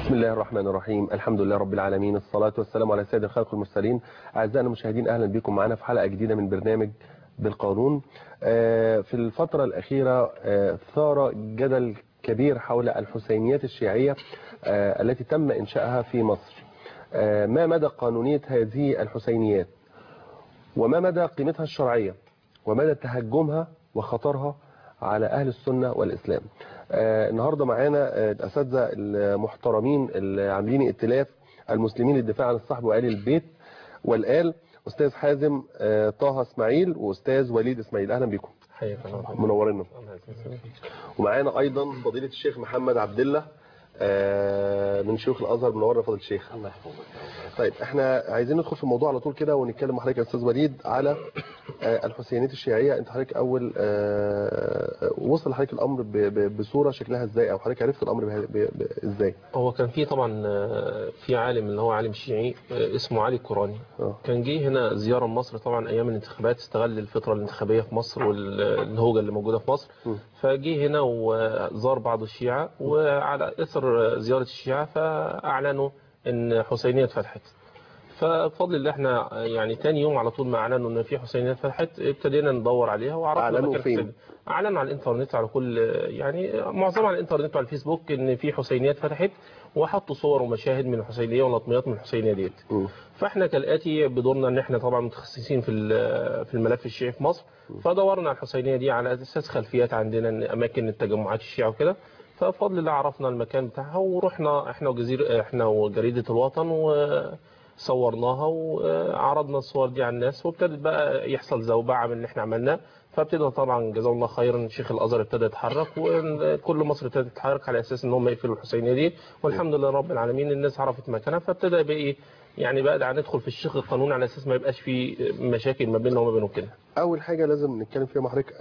بسم الله الرحمن الرحيم الحمد لله رب العالمين الصلاة والسلام على سيد الخلق المرسلين أعزائنا المشاهدين أهلا بكم معنا في حلقة جديدة من برنامج بالقانون في الفترة الأخيرة ثار جدل كبير حول الحسينيات الشيعية التي تم إنشائها في مصر ما مدى قانونية هذه الحسينيات وما مدى قيمتها الشرعية ومدى تهجمها وخطرها على أهل السنة والإسلام آه النهاردة معانا الأساتذة المحترمين اللي عاملين ائتلاف المسلمين للدفاع عن الصحب وآل البيت والآل أستاذ حازم آه طه إسماعيل وأستاذ وليد إسماعيل أهلا بكم منورنا ومعانا أيضا فضيلة الشيخ محمد عبد الله آه من شيوخ الازهر منورنا فضل الشيخ الله يحفظك طيب احنا عايزين ندخل في الموضوع على طول كده ونتكلم مع حضرتك يا استاذ وليد على آه الحسينيات الشيعيه انت حضرتك اول آه وصل لحضرتك الامر ب ب بصوره شكلها ازاي او حضرتك عرفت الامر ب ب ازاي هو كان في طبعا في عالم اللي هو عالم شيعي اسمه علي القراني كان جه هنا زياره مصر طبعا ايام الانتخابات استغل الفتره الانتخابيه في مصر والهوجه اللي موجوده في مصر فجه هنا وزار بعض الشيعة وعلى اثر زياره الشيعة فاعلنوا ان حسينيه اتفتحت فبفضل الله احنا يعني تاني يوم على طول ما اعلنوا ان في حسينيه فتحت ابتدينا ندور عليها وعرفنا اعلنوا فين اعلنوا على الانترنت على كل يعني معظمها على الانترنت وعلى الفيسبوك ان في حسينيات فتحت وحطوا صور ومشاهد من الحسينيه ولطميات من الحسينيه ديت فاحنا كالاتي بدورنا ان احنا طبعا متخصصين في في الملف الشيعي في مصر فدورنا على الحسينيه دي على اساس خلفيات عندنا اماكن التجمعات الشيعة وكده فبفضل الله عرفنا المكان بتاعها ورحنا احنا وجزيره احنا وجريده الوطن وصورناها وعرضنا الصور دي على الناس وابتدت بقى يحصل زوبعه من اللي احنا عملناه فابتدى طبعا جزاه الله خيرا شيخ الازهر ابتدى يتحرك وكل مصر ابتدت تتحرك على اساس ان هم يقفلوا الحسينيه دي والحمد لله رب العالمين الناس عرفت مكانها فابتدى بقى ايه يعني بقى ندخل في الشق القانوني على اساس ما يبقاش في مشاكل ما بيننا وما بينهم كده اول حاجه لازم نتكلم فيها مع حضرتك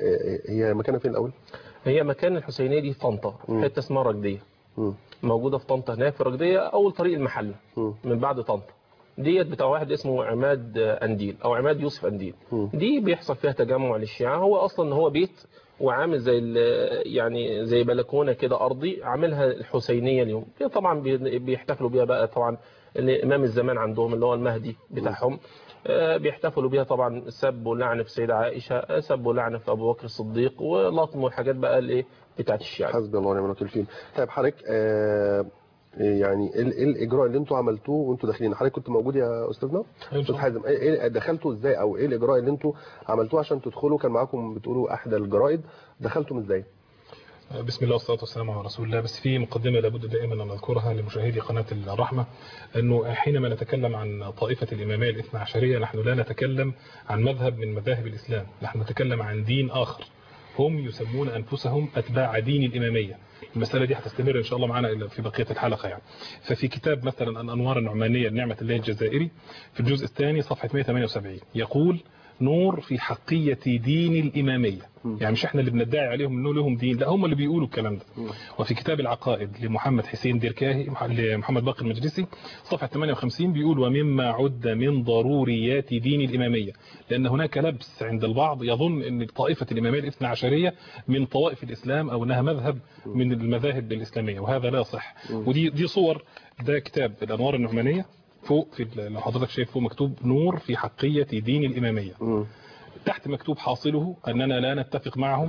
هي مكانها فين الاول هي مكان الحسينيه دي في طنطا حته اسمها رجديه موجوده في طنطا هناك في رجديه اول طريق المحل من بعد طنطا ديت بتاع واحد اسمه عماد انديل او عماد يوسف انديل دي بيحصل فيها تجمع للشيعة هو اصلا هو بيت وعامل زي يعني زي بلكونه كده ارضي عاملها الحسينيه اليوم طبعا بيحتفلوا بيها بقى طبعا امام الزمان عندهم اللي هو المهدي بتاعهم بيحتفلوا بيها طبعا سب ولعن في سيدة عائشة سب ولعن في أبو بكر الصديق ولطم والحاجات بقى الايه بتاعت الشيعة حسبي الله ونعم الوكيل فيهم طيب حضرتك آه يعني ايه الاجراء اللي انتوا عملتوه وانتوا داخلين حضرتك كنت موجود يا استاذنا استاذ حازم ايه دخلتوا ازاي او ايه الاجراء اللي انتوا عملتوه عشان تدخلوا كان معاكم بتقولوا احدى الجرائد دخلتم ازاي بسم الله والصلاة والسلام على رسول الله بس في مقدمة لابد دائما أن نذكرها لمشاهدي قناة الرحمة أنه حينما نتكلم عن طائفة الإمامية الاثنى عشرية نحن لا نتكلم عن مذهب من مذاهب الإسلام نحن نتكلم عن دين آخر هم يسمون أنفسهم أتباع دين الإمامية المسألة دي هتستمر إن شاء الله معنا في بقية الحلقة يعني ففي كتاب مثلا الأنوار النعمانية لنعمة الله الجزائري في الجزء الثاني صفحة 178 يقول نور في حقية دين الإمامية يعني مش احنا اللي بندعي عليهم انه لهم دين لا هم اللي بيقولوا الكلام ده وفي كتاب العقائد لمحمد حسين ديركاهي لمحمد باقر المجلسي صفحة 58 بيقول ومما عد من ضروريات دين الإمامية لأن هناك لبس عند البعض يظن أن طائفة الإمامية الاثنى عشرية من طوائف الإسلام أو أنها مذهب من المذاهب الإسلامية وهذا لا صح ودي دي صور ده كتاب الأنوار النعمانية فوق في لو حضرتك شايف فوق مكتوب نور في حقية دين الإمامية م. تحت مكتوب حاصله أننا لا نتفق معهم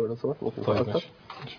طيب ماشي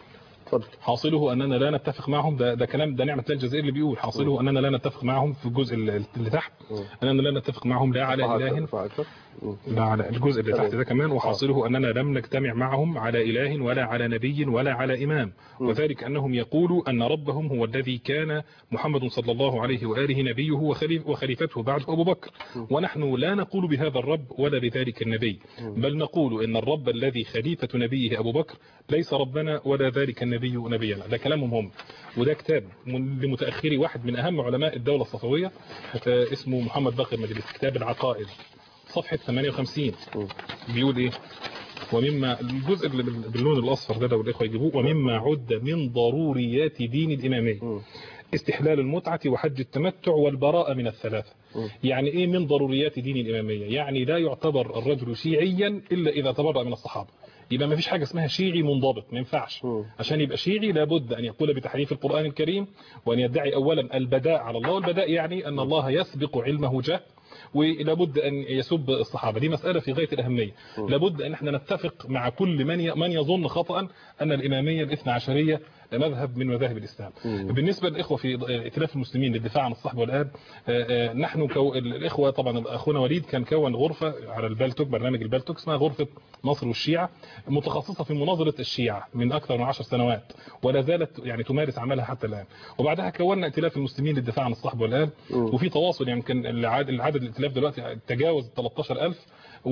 حاصله أننا لا نتفق معهم ده, ده كلام ده نعمة الله الجزائر اللي بيقول حاصله أننا لا نتفق معهم في الجزء اللي تحت أننا لا نتفق معهم لا على إله لا على الجزء اللي تحت ده كمان وحاصله أننا لم نجتمع معهم على إله ولا على نبي ولا على إمام وذلك أنهم يقولوا أن ربهم هو الذي كان محمد صلى الله عليه وآله نبيه وخليفته بعده أبو بكر ونحن لا نقول بهذا الرب ولا بذلك النبي بل نقول إن الرب الذي خليفة نبيه أبو بكر ليس ربنا ولا ذلك النبي نبينا ده كلامهم هم وده كتاب لمتأخري واحد من أهم علماء الدولة الصفوية اسمه محمد باقر مجلس كتاب العقائد صفحة 58 بيقول ايه ومما الجزء اللي باللون الاصفر ده لو الاخوه يجيبوه ومما عد من ضروريات دين الاماميه استحلال المتعة وحج التمتع والبراءة من الثلاثة يعني ايه من ضروريات دين الامامية يعني لا يعتبر الرجل شيعيا الا اذا تبرأ من الصحابة يبقى ما فيش حاجه اسمها شيعي منضبط ما ينفعش مم. عشان يبقى شيعي لابد ان يقول بتحريف القران الكريم وان يدعي اولا البداء على الله والبداء يعني ان الله يسبق علمه جهل ولابد ان يسب الصحابه دي مساله في غايه الاهميه لابد ان احنا نتفق مع كل من ي- من يظن خطا ان الاماميه الاثنى عشريه مذهب من مذاهب الاسلام بالنسبه للاخوه في ائتلاف المسلمين للدفاع عن الصحب والاب آه، آه، نحن كو... الاخوه طبعا اخونا وليد كان كون غرفه على البالتوك برنامج البالتوك اسمها غرفه مصر والشيعه متخصصه في مناظره الشيعه من اكثر من 10 سنوات ولا زالت يعني تمارس عملها حتى الان وبعدها كونا ائتلاف المسلمين للدفاع عن الصحب والاب وفي تواصل يعني يمكن العدد العدد الائتلاف دلوقتي تجاوز 13000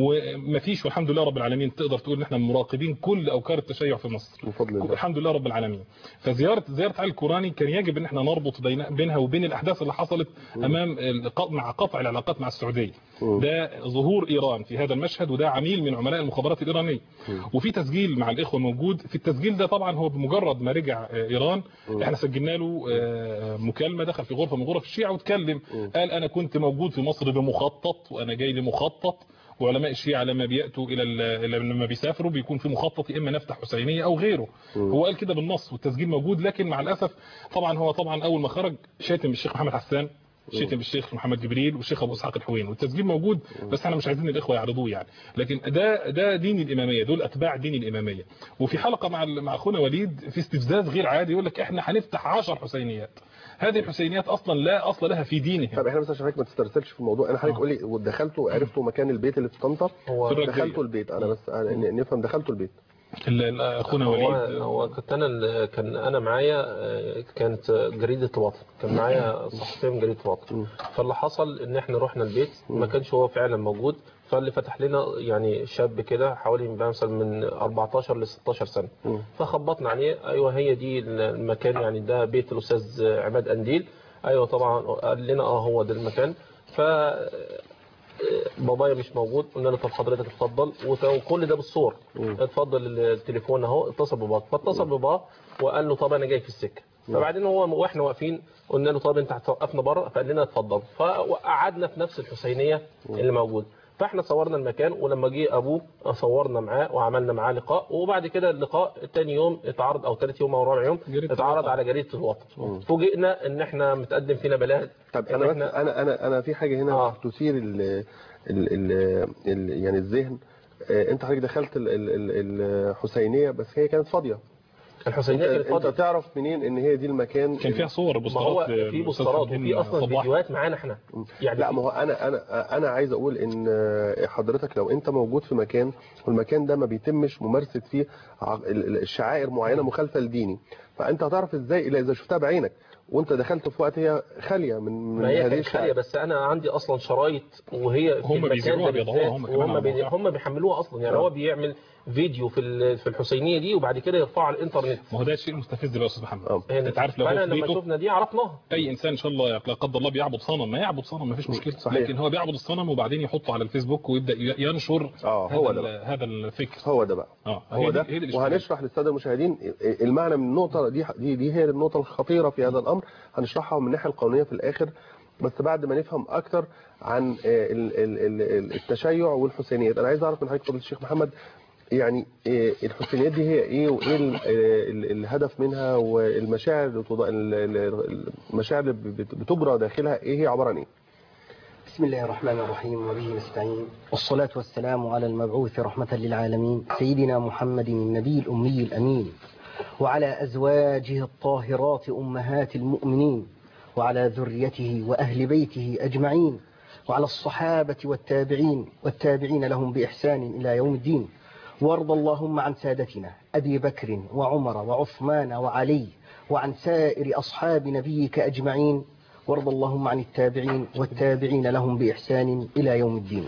ومفيش والحمد لله رب العالمين تقدر تقول ان احنا مراقبين كل اوكار التشيع في مصر بفضل الله الحمد لله رب العالمين فزياره زياره علي الكوراني كان يجب ان احنا نربط بين بينها وبين الاحداث اللي حصلت امام الق- مع قطع العلاقات مع السعوديه ده ظهور ايران في هذا المشهد وده عميل من عملاء المخابرات الايرانيه وفي تسجيل مع الاخوه موجود في التسجيل ده طبعا هو بمجرد ما رجع آه، ايران احنا سجلنا له آه، مكالمه دخل في غرفه من غرف الشيعه واتكلم قال انا كنت موجود في مصر بمخطط وانا جاي لمخطط وعلماء الشيعة لما بيأتوا إلى ال- إلى- لما بيسافروا بيكون في مخطط يا إما نفتح حسينية أو غيره هو قال كده بالنص والتسجيل موجود لكن مع الأسف طبعا هو طبعا أول ما خرج شاتم الشيخ محمد حسان شتم الشيخ محمد جبريل والشيخ ابو اسحاق الحوين والتسجيل موجود بس احنا مش عايزين الاخوه يعرضوه يعني لكن ده ده دين الاماميه دول اتباع دين الاماميه وفي حلقه مع ال- مع اخونا وليد في استفزاز غير عادي يقول لك احنا هنفتح 10 حسينيات هذه الحسينيات اصلا لا اصل لها في دينهم طب احنا بس عشان حضرتك ما تسترسلش في الموضوع انا حضرتك آه. قول لي ودخلتوا وعرفتوا مكان البيت اللي في طنطا هو في الرجلية. دخلتوا البيت انا بس أنا نفهم دخلتوا البيت ال- ال- اخونا هو وليد هو كنت انا ال- كان انا معايا آه، كانت جريده الوطن كان معايا صحفيه من جريده الوطن فاللي حصل ان احنا رحنا البيت ما كانش هو فعلا موجود فاللي فتح لنا يعني شاب كده حوالي مثلا من 14 ل 16 سنه مم. فخبطنا عليه ايوه هي دي المكان يعني ده بيت الاستاذ عماد انديل ايوه طبعا قال لنا اه هو ده المكان ف بابايا مش موجود قلنا له طب حضرتك اتفضل وت- وكل ده بالصور اتفضل التليفون اهو اتصل ببابا فاتصل ببابا وقال له طب انا جاي في السكه فبعدين هو واحنا واقفين قلنا له طب انت هتوقفنا بره فقال لنا اتفضل فقعدنا في نفس الحسينيه اللي موجود فاحنا صورنا المكان ولما جه ابوه صورنا معاه وعملنا معاه لقاء وبعد كده اللقاء تاني يوم اتعرض او ثالث يوم او رابع يوم جريدة اتعرض الوطن. على جريده الوطن فوجئنا ان احنا متقدم فينا بلاغ طب إن انا بس إحنا- انا انا انا في حاجه هنا آه. تثير ال ال ال ال يعني الذهن آه، انت حضرتك دخلت ال- ال- ال- الحسينيه بس هي كانت فاضيه الحسينيه كانت انت فاضيه تعرف منين ان هي دي المكان كان فيها صور ما هو بوسترات في بوسترات وفي اصلا فيديوهات معانا احنا يعني لا في- ما هو انا انا انا عايز اقول ان حضرتك لو انت موجود في مكان والمكان ده ما بيتمش ممارسه فيه ع- ال- ال- الشعائر معينه مخالفه لديني فانت هتعرف ازاي الا اذا شفتها بعينك وانت دخلت في وقت هي خاليه من من ما هي هذه كانت خاليه الشعائر بس انا عندي اصلا شرايط وهي في هم المكان بيذيعوها ده بيضعوها بالذات هم كمان وهم على بي... الموقع. هم بيحملوها اصلا يعني آه. هو بيعمل فيديو في ال- في الحسينيه دي وبعد كده يرفعه على الانترنت ما هو ده الشيء المستفز بقى يا استاذ محمد آه. هنا. انت عارف لو فانا هو في لما بيته شفنا دي عرفناها اي انسان ان شاء الله لا قدر الله بيعبد صنم ما يعبد صنم ما فيش مشكله صحيح. لكن هو بيعبد الصنم وبعدين يحطه على الفيسبوك ويبدا ي- ينشر آه، هذا هو ال- ده بقى. هذا الفكر هو ده بقى اه هو هي ده دي- هي دي الإشكالية. وهنشرح للساده المشاهدين المعنى من النقطه دي دي دي هي النقطه الخطيره في هذا الامر هنشرحها من الناحيه القانونيه في الاخر بس بعد ما نفهم اكتر عن آه، ال- ال- ال- التشيع والحسينيات انا عايز اعرف من حضرتك فضيله الشيخ محمد يعني آه، الحسينيات دي هي ايه وايه ال- آه، ال- الهدف منها والمشاعر اللي تض- ال- ال- المشاعر اللي بت- بتجرى داخلها ايه هي عباره عن ايه بسم الله الرحمن الرحيم وبه نستعين والصلاة والسلام على المبعوث رحمة للعالمين سيدنا محمد النبي الأمي الأمين وعلى أزواجه الطاهرات أمهات المؤمنين وعلى ذريته وأهل بيته أجمعين وعلى الصحابة والتابعين والتابعين لهم بإحسان إلى يوم الدين وارض اللهم عن سادتنا أبي بكر وعمر وعثمان وعلي وعن سائر أصحاب نبيك أجمعين وارض اللهم عن التابعين والتابعين لهم بإحسان إلى يوم الدين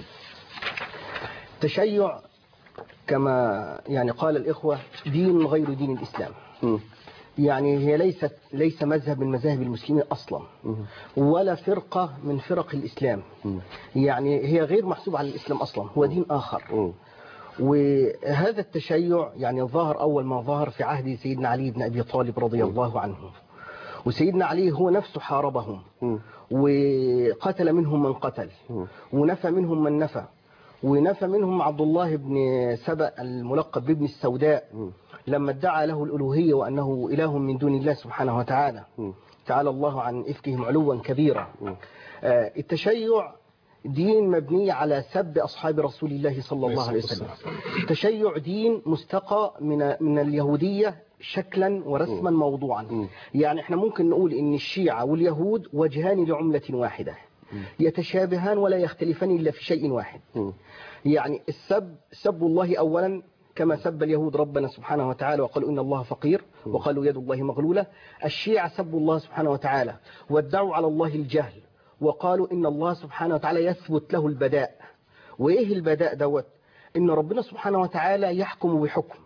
تشيع كما يعني قال الإخوة دين غير دين الإسلام مم. يعني هي ليست ليس مذهب من مذاهب المسلمين أصلا ولا فرقة من فرق الإسلام يعني هي غير محسوبة على الإسلام أصلا هو دين آخر مم. وهذا التشيع يعني ظهر أول ما ظهر في عهد سيدنا علي بن أبي طالب رضي الله عنه وسيدنا علي هو نفسه حاربهم مم. وقتل منهم من قتل مم. ونفى منهم من نفى ونفى منهم عبد الله بن سبأ الملقب بابن السوداء مم. لما ادعى له الألوهية وأنه إله من دون الله سبحانه وتعالى مم. تعالى الله عن إفكهم علوا كبيرا مم. آه، التشيع دين مبني على سب أصحاب رسول الله صلى الله عليه وسلم التشيع دين مستقى من من اليهودية شكلا ورسما موضوعا مم. يعني احنا ممكن نقول ان الشيعة واليهود وجهان لعملة واحدة يتشابهان ولا يختلفان إلا في شيء واحد مم. يعني السب سب الله أولا كما سب اليهود ربنا سبحانه وتعالى وقالوا إن الله فقير وقالوا يد الله مغلولة الشيعة سبوا الله سبحانه وتعالى وادعوا على الله الجهل وقالوا إن الله سبحانه وتعالى يثبت له البداء وإيه البداء دوت إن ربنا سبحانه وتعالى يحكم بحكم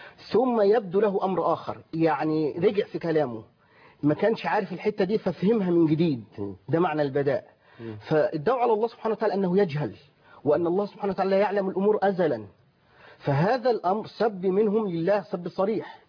ثم يبدو له أمر آخر يعني رجع في كلامه ما كانش عارف الحتة دي ففهمها من جديد ده معنى البداء فادعوا على الله سبحانه وتعالى أنه يجهل وأن الله سبحانه وتعالى لا يعلم الأمور أزلا فهذا الأمر سب منهم لله سب صريح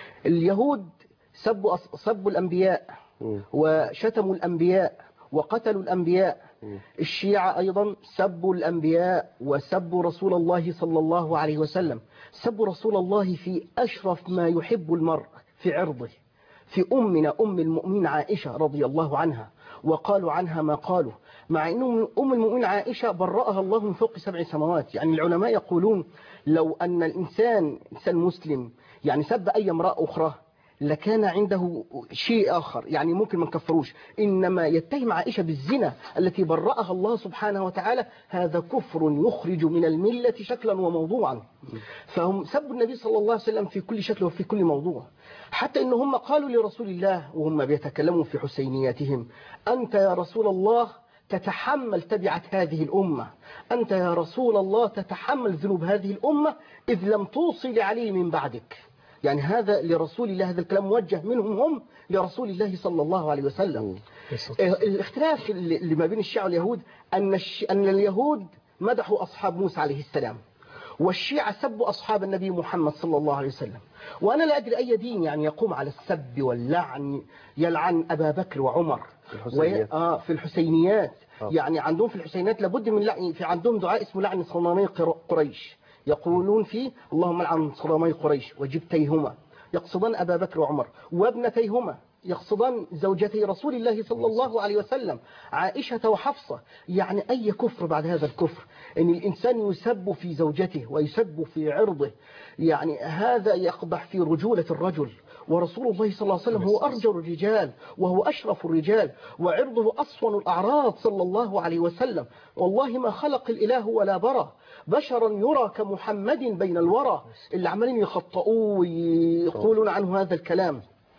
اليهود سبوا أص- سبوا الأنبياء مم. وشتموا الأنبياء وقتلوا الأنبياء الشيعة أيضا سبوا الأنبياء وسبوا رسول الله صلى الله عليه وسلم سبوا رسول الله في أشرف ما يحب المرء في عرضه في أمنا أم المؤمنين عائشة رضي الله عنها وقالوا عنها ما قالوا مع أن أم المؤمنين عائشة برأها الله من فوق سبع سماوات يعني العلماء يقولون لو أن الإنسان إنسان مسلم يعني سب أي امرأة أخرى لكان عنده شيء آخر يعني ممكن ما نكفروش إنما يتهم عائشة بالزنا التي برأها الله سبحانه وتعالى هذا كفر يخرج من الملة شكلا وموضوعا فهم سبوا النبي صلى الله عليه وسلم في كل شكل وفي كل موضوع حتى إن هم قالوا لرسول الله وهم بيتكلموا في حسينياتهم أنت يا رسول الله تتحمل تبعة هذه الأمة أنت يا رسول الله تتحمل ذنوب هذه الأمة إذ لم توصل علي من بعدك يعني هذا لرسول الله هذا الكلام موجه منهم هم لرسول الله صلى الله عليه وسلم آه، الاختلاف اللي اللي ما بين الشيعة واليهود أن, الش... أن اليهود مدحوا أصحاب موسى عليه السلام والشيعة سبوا أصحاب النبي محمد صلى الله عليه وسلم وأنا لا أدري أي دين يعني يقوم على السب واللعن يلعن أبا بكر وعمر في الحسينيات. آه في الحسينيات آه. يعني عندهم في الحسينيات لابد من لعن في عندهم دعاء اسمه لعن صنامي قر- قريش يقولون فيه اللهم لعن صنامي قريش وجبتيهما يقصدان أبا بكر وعمر وابنتيهما يقصدان زوجتي رسول الله صلى الله عليه وسلم عائشة وحفصة يعني أي كفر بعد هذا الكفر أن الإنسان يسب في زوجته ويسب في عرضه يعني هذا يقضح في رجولة الرجل ورسول الله صلى الله عليه وسلم هو أرجل الرجال وهو أشرف الرجال وعرضه أصون الأعراض صلى الله عليه وسلم والله ما خلق الإله ولا برى بشرا يرى كمحمد بين الورى اللي عمالين يخطئوه ويقولون عنه هذا الكلام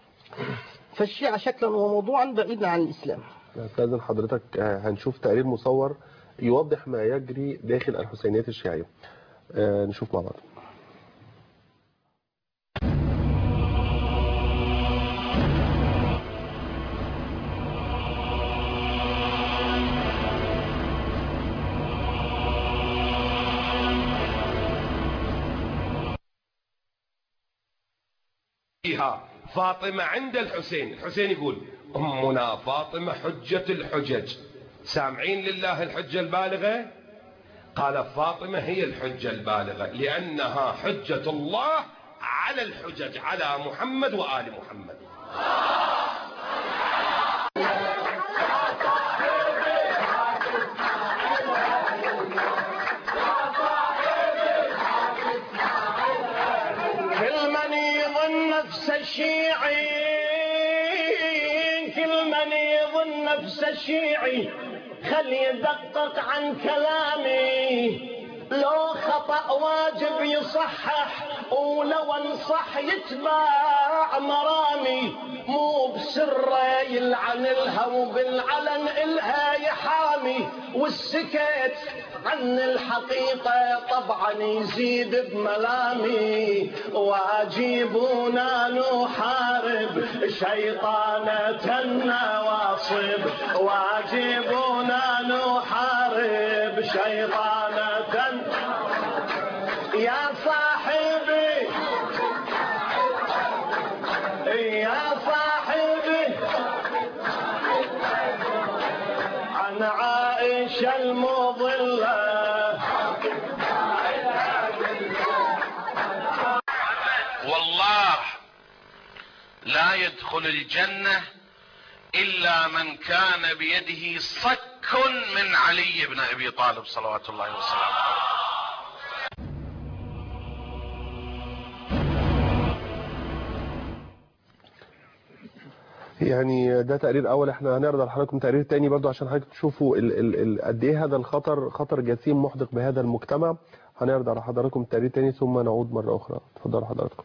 فالشيعة شكلا وموضوعا بعيدا عن الإسلام استاذن حضرتك آه، هنشوف تقرير مصور يوضح ما يجري داخل الحسينيات الشيعية آه، نشوف مع بعض فيها فاطمة عند الحسين الحسين يقول أمنا فاطمة حجة الحجج سامعين لله الحجة البالغة قال فاطمة هي الحجة البالغة لأنها حجة الله على الحجج على محمد وآل محمد كل من يظن نفسه شيعي كل من يظن نفسه شيعي خلي يدقق عن كلامي لو خطأ واجب يصحح ولو انصح يتباع مرامي مو بسره يلعن الها وبالعلن الها يحامي والسكت عن الحقيقة طبعا يزيد بملامي واجيبونا نحارب شيطانة النواصب واجيبونا نحارب شيطانة يا صاحبي يا صاحبي عن عائشة المضلة لا يدخل الجنة إلا من كان بيده صك من علي بن أبي طالب صلوات الله وسلامه يعني ده تقرير اول احنا هنعرض على حضراتكم تقرير تاني برضو عشان حضرتك تشوفوا ال- ال- ال- قد ايه هذا الخطر خطر جسيم محدق بهذا المجتمع هنعرض على حضراتكم تقرير تاني ثم نعود مرة اخرى اتفضلوا حضراتكم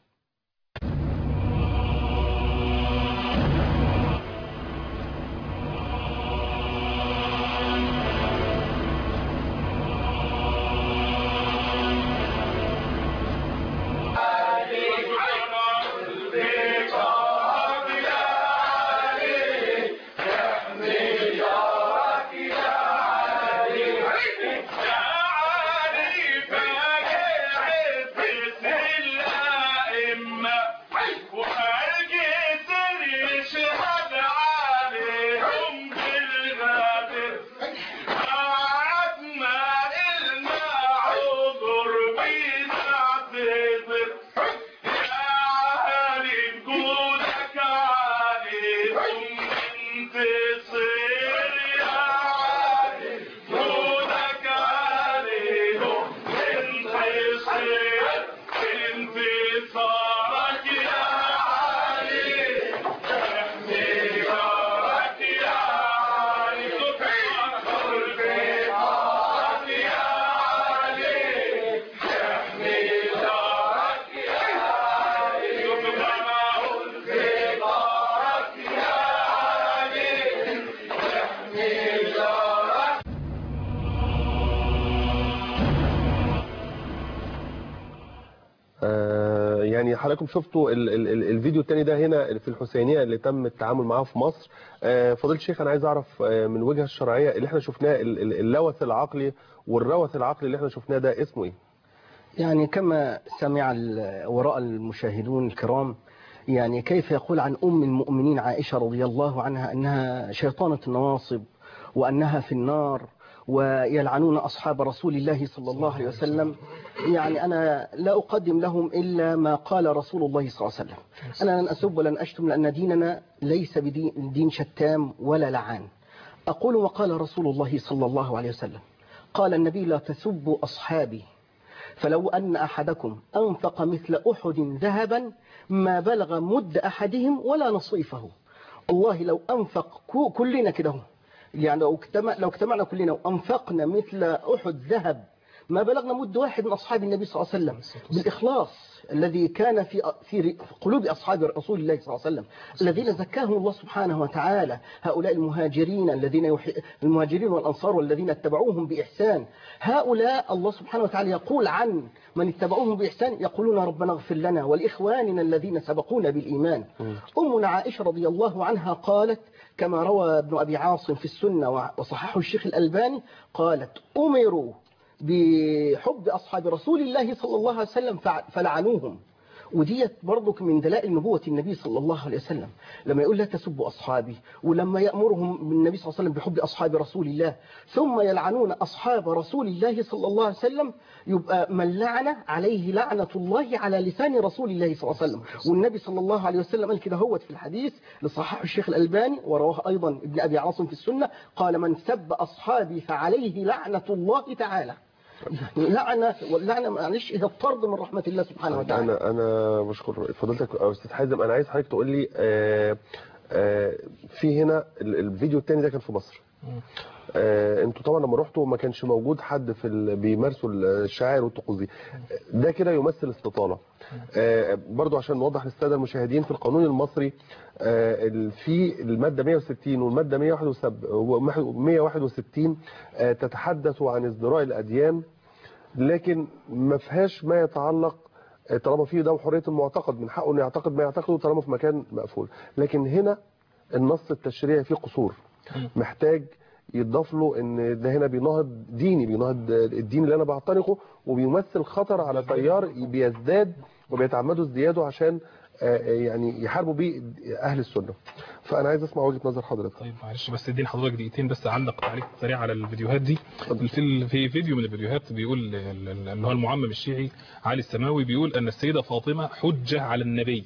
آه، يعني حضراتكم شفتوا ال ال ال الفيديو التاني ده هنا في الحسينية اللي تم التعامل معاه في مصر آه، فضيلة الشيخ انا عايز اعرف آه، من وجهة الشرعية اللي احنا شفناه ال- ال- اللوث العقلي والروث العقلي اللي احنا شفناه ده اسمه ايه يعني كما سمع ال- وراء المشاهدون الكرام يعني كيف يقول عن أم المؤمنين عائشة رضي الله عنها أنها شيطانة النواصب وأنها في النار ويلعنون أصحاب رسول الله صلى الله عليه وسلم يعني أنا لا أقدم لهم إلا ما قال رسول الله صلى الله عليه وسلم أنا لن أسب ولن أشتم لأن ديننا ليس بدين دين شتام ولا لعان أقول وقال رسول الله صلى الله عليه وسلم قال النبي لا تسبوا أصحابي فلو أن أحدكم أنفق مثل أحد ذهبا ما بلغ مد أحدهم ولا نصيفه والله لو أنفق كو- كلنا كده هو. يعني لو اجتمع لو اجتمعنا كلنا وأنفقنا مثل أحد ذهب ما بلغنا مد واحد من أصحاب النبي صلى الله عليه وسلم بالإخلاص الذي كان في في قلوب أصحاب رسول الله صلى الله عليه وسلم الذين زكاهم الله سبحانه وتعالى هؤلاء المهاجرين الذين يحي... المهاجرين والأنصار والذين اتبعوهم بإحسان هؤلاء الله سبحانه وتعالى يقول عن من اتبعوهم بإحسان يقولون ربنا اغفر لنا ولإخواننا الذين سبقونا بالإيمان أمنا عائشة رضي الله عنها قالت كما روى ابن أبي عاصم في السنة وصححه الشيخ الألباني قالت أمروا بحب أصحاب رسول الله صلى الله عليه وسلم فع- فلعنوهم وديت برضك من دلائل نبوة النبي صلى الله عليه وسلم لما يقول لا تسبوا أصحابي ولما يأمرهم النبي صلى الله عليه وسلم بحب أصحاب رسول الله ثم يلعنون أصحاب رسول الله صلى الله عليه وسلم يبقى من لعن عليه لعنة الله على لسان رسول الله صلى الله عليه وسلم والنبي صلى الله عليه وسلم قال كده هوت في الحديث لصححه الشيخ الألباني ورواه أيضا ابن أبي عاصم في السنة قال من سب أصحابي فعليه لعنة الله تعالى يعني لعنة واللعنة معلش هي الطرد من رحمة الله سبحانه وتعالى انا انا بشكر فضيلتك يا استاذ حازم انا عايز حضرتك تقول لي آه، آه، في هنا ال- الفيديو التاني ده كان في مصر آه، انتوا طبعا لما رحتوا ما كانش موجود حد في ال... بيمارسوا الشعائر والطقوس دي ده كده يمثل استطاله آه، برضو عشان نوضح للساده المشاهدين في القانون المصري آه، ال- في الماده 160 والماده 161 آه، تتحدث عن ازدراء الاديان لكن ما فيهاش ما يتعلق طالما فيه ده حريه المعتقد من حقه انه يعتقد ما يعتقده طالما في مكان مقفول لكن هنا النص التشريعي فيه قصور محتاج يضاف له ان ده هنا بيناهض ديني بيناهض الدين اللي انا بعتنقه وبيمثل خطر على تيار بيزداد وبيتعمدوا ازدياده عشان آه، يعني يحاربوا بيه اهل السنه فانا عايز اسمع وجهه نظر حضرتك طيب معلش بس اديني حضرتك دقيقتين بس اعلق تعليق سريع على الفيديوهات دي في ال- في فيديو من الفيديوهات بيقول ال- ال- اللي هو المعمم الشيعي علي السماوي بيقول ان السيده فاطمه حجه على النبي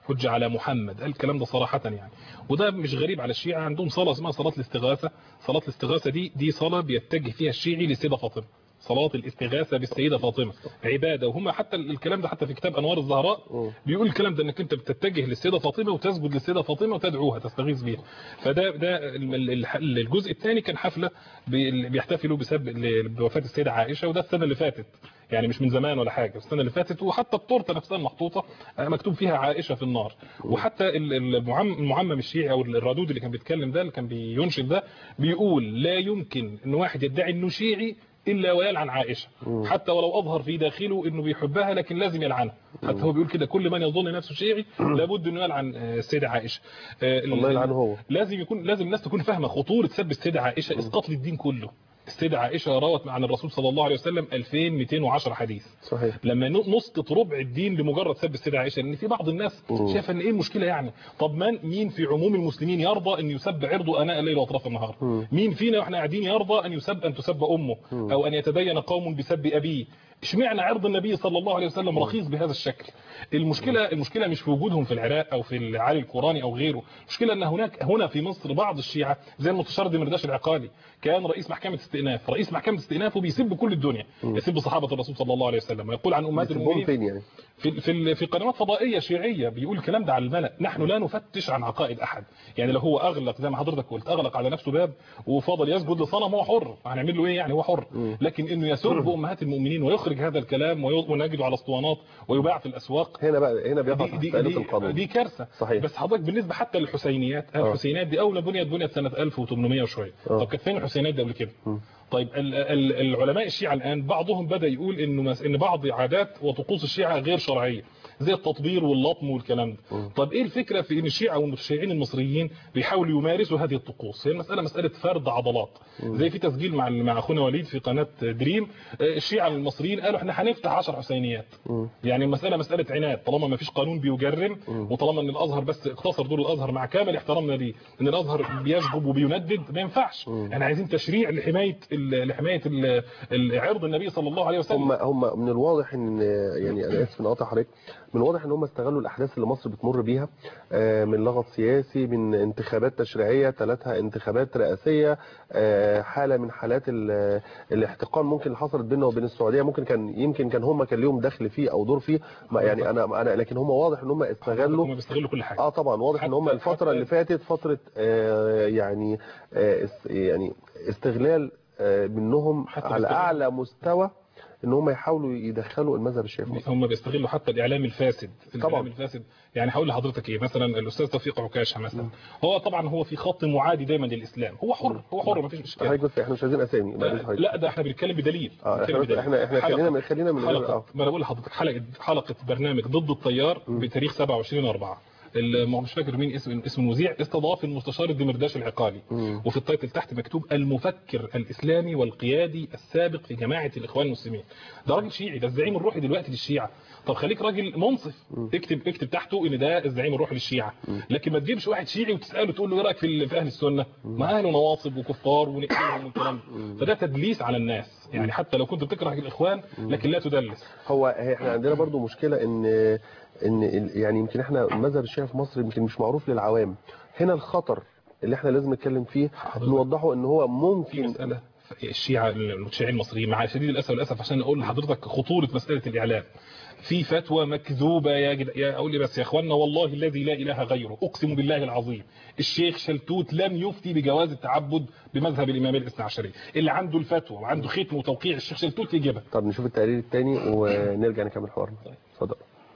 حجة على محمد قال الكلام ده صراحة يعني وده مش غريب على الشيعة عندهم صلاة اسمها صلاة الاستغاثة صلاة الاستغاثة دي دي صلاة بيتجه فيها الشيعي للسيدة فاطمة صلاة الاستغاثة بالسيدة فاطمة عبادة وهم حتى الكلام ده حتى في كتاب أنوار الزهراء بيقول الكلام ده انك انت بتتجه للسيدة فاطمة وتسجد للسيدة فاطمة وتدعوها تستغيث بيها فده ده ال- ال- ال- الجزء الثاني كان حفلة بي- بيحتفلوا بسبب ال- بوفاة السيدة عائشة وده السنة اللي فاتت يعني مش من زمان ولا حاجة السنة اللي فاتت وحتى التورته نفسها المحطوطة آه، مكتوب فيها عائشة في النار وحتى ال- المعم- المعمم الشيعي او الردود اللي كان بيتكلم ده اللي كان بينشد ده بيقول لا يمكن ان واحد يدعي انه شيعي الا ويلعن عائشه حتى ولو اظهر في داخله انه بيحبها لكن لازم يلعنها حتى هو بيقول كده كل من يظن نفسه شيعي لابد انه يلعن آه، السيده عائشه آه، ال- الله يلعنه هو. لازم يكون لازم الناس تكون فاهمه خطوره سب السيده عائشه اسقاط للدين كله السيده عائشه روت عن الرسول صلى الله عليه وسلم 2210 حديث صحيح لما ن- نسقط ربع الدين لمجرد سب السيده عائشه لان في بعض الناس شايفه ان ايه المشكله يعني طب من مين في عموم المسلمين يرضى ان يسب عرضه اناء الليل واطراف النهار مين فينا واحنا قاعدين يرضى ان يسب ان تسب امه او ان يتدين قوم بسب ابيه اشمعنى عرض النبي صلى الله عليه وسلم رخيص بهذا الشكل المشكله المشكله مش في وجودهم في العراق او في العالي القراني او غيره المشكله ان هناك هنا في مصر بعض الشيعه زي المستشار دمرداش العقالي كان رئيس محكمه استئناف رئيس محكمه استئناف وبيسب كل الدنيا يسب صحابه الرسول صلى الله عليه وسلم ويقول عن امهات يسيبهم المؤمنين فين يعني في في في قنوات فضائيه شيعيه بيقول الكلام ده على الملأ نحن لا نفتش عن عقائد احد يعني لو هو اغلق زي ما حضرتك قلت اغلق على نفسه باب وفضل يسجد لصنم هو حر هنعمل له ايه يعني هو حر لكن انه يسب امهات المؤمنين ويخرج هذا الكلام وي- ونجده على اسطوانات ويباع في الاسواق هنا بقى هنا بيقع دي تحت دي دائرة دي, القانون دي كارثه صحيح. بس حضرتك بالنسبه حتى للحسينيات الحسينيات دي اول ما بنيت بنيت سنه 1800 وشويه آه. طب كانت فين الحسينيات دي قبل كده طيب ال ال العلماء الشيعة الآن بعضهم بدأ يقول إنه مس- إن بعض عادات وطقوس الشيعة غير شرعية زي التطبير واللطم والكلام ده طب إيه الفكرة في إن الشيعة والمتشيعين المصريين بيحاولوا يمارسوا هذه الطقوس هي المسألة مسألة فرد عضلات زي في تسجيل مع مع أخونا وليد في قناة دريم آه، الشيعة المصريين قالوا إحنا هنفتح 10 حسينيات يعني المسألة مسألة عناد طالما ما فيش قانون بيجرم وطالما إن الأزهر بس اقتصر دور الأزهر مع كامل احترامنا ليه إن الأزهر بيشجب وبيندد ما ينفعش احنا عايزين تشريع لحماية ال- لحماية ال- ال- عرض النبي صلى الله عليه وسلم هم هم من الواضح ان يعني انا اسف ان اقطع حضرتك من الواضح ان هم استغلوا الاحداث اللي مصر بتمر بيها آه، من لغط سياسي من انتخابات تشريعيه ثلاثها انتخابات رئاسيه آه، حاله من حالات ال- الاحتقان ممكن اللي حصلت بيننا وبين السعوديه ممكن كان يمكن كان هم كان ليهم دخل فيه او دور فيه ما يعني انا انا لكن هم واضح ان هم استغلوا هم بيستغلوا كل حاجة اه طبعا واضح ان هم حتى- الفتره حتى- اللي فاتت فتره آه يعني آه است- يعني استغلال آه منهم حتى على بيستغلوا- اعلى مستوى ان هم يحاولوا يدخلوا المذهب الشافعي هم بيستغلوا حتى الاعلام الفاسد الاعلام طبعا. الفاسد يعني هقول لحضرتك ايه مثلا الاستاذ توفيق عكاشه مثلا هو طبعا هو في خط معادي دايما للاسلام هو حر هو حر ما فيش اشكال حضرتك بس احنا مش عايزين اسامي بعد إذن حضرتك. لا ده احنا بنتكلم بدليل اه بنتكلم احنا احنا احنا حلقة- خلينا من خلينا من غير- حلقه اه ما انا بقول لحضرتك حلقه حلقه برنامج ضد التيار بتاريخ 27 4 الم- مش فاكر مين اسم اسم المذيع استضاف المستشار الدمرداش العقالي وفي التايتل تحت مكتوب المفكر الاسلامي والقيادي السابق في جماعه الاخوان المسلمين ده راجل شيعي ده الزعيم الروحي دلوقتي للشيعه طب خليك راجل منصف اكتب اكتب تحته ان ده الزعيم الروحي للشيعه لكن ما تجيبش واحد شيعي وتساله تقول له ايه رايك في ال- في اهل السنه ما اهله نواصب وكفار ونقتلهم والكلام ده. فده تدليس على الناس يعني حتى لو كنت بتكره الاخوان لكن لا تدلس هو احنا عندنا برضو مشكله ان ان ال- يعني يمكن احنا المذهب الشيعي في مصر يمكن مش معروف للعوام هنا الخطر اللي احنا لازم نتكلم فيه نوضحه ان هو في ممكن مسألة الشيعة المتشيعين المصريين مع شديد الأسف والأسف عشان أقول لحضرتك خطورة مسألة الإعلام في فتوى مكذوبة يا جد... يا أقول لي بس يا أخوانا والله الذي لا إله غيره أقسم بالله العظيم الشيخ شلتوت لم يفتي بجواز التعبد بمذهب الإمامية الاثنى عشرية اللي عنده الفتوى وعنده ختم وتوقيع الشيخ شلتوت يجيبها طب نشوف التقرير الثاني ونرجع نكمل حوارنا اتفضل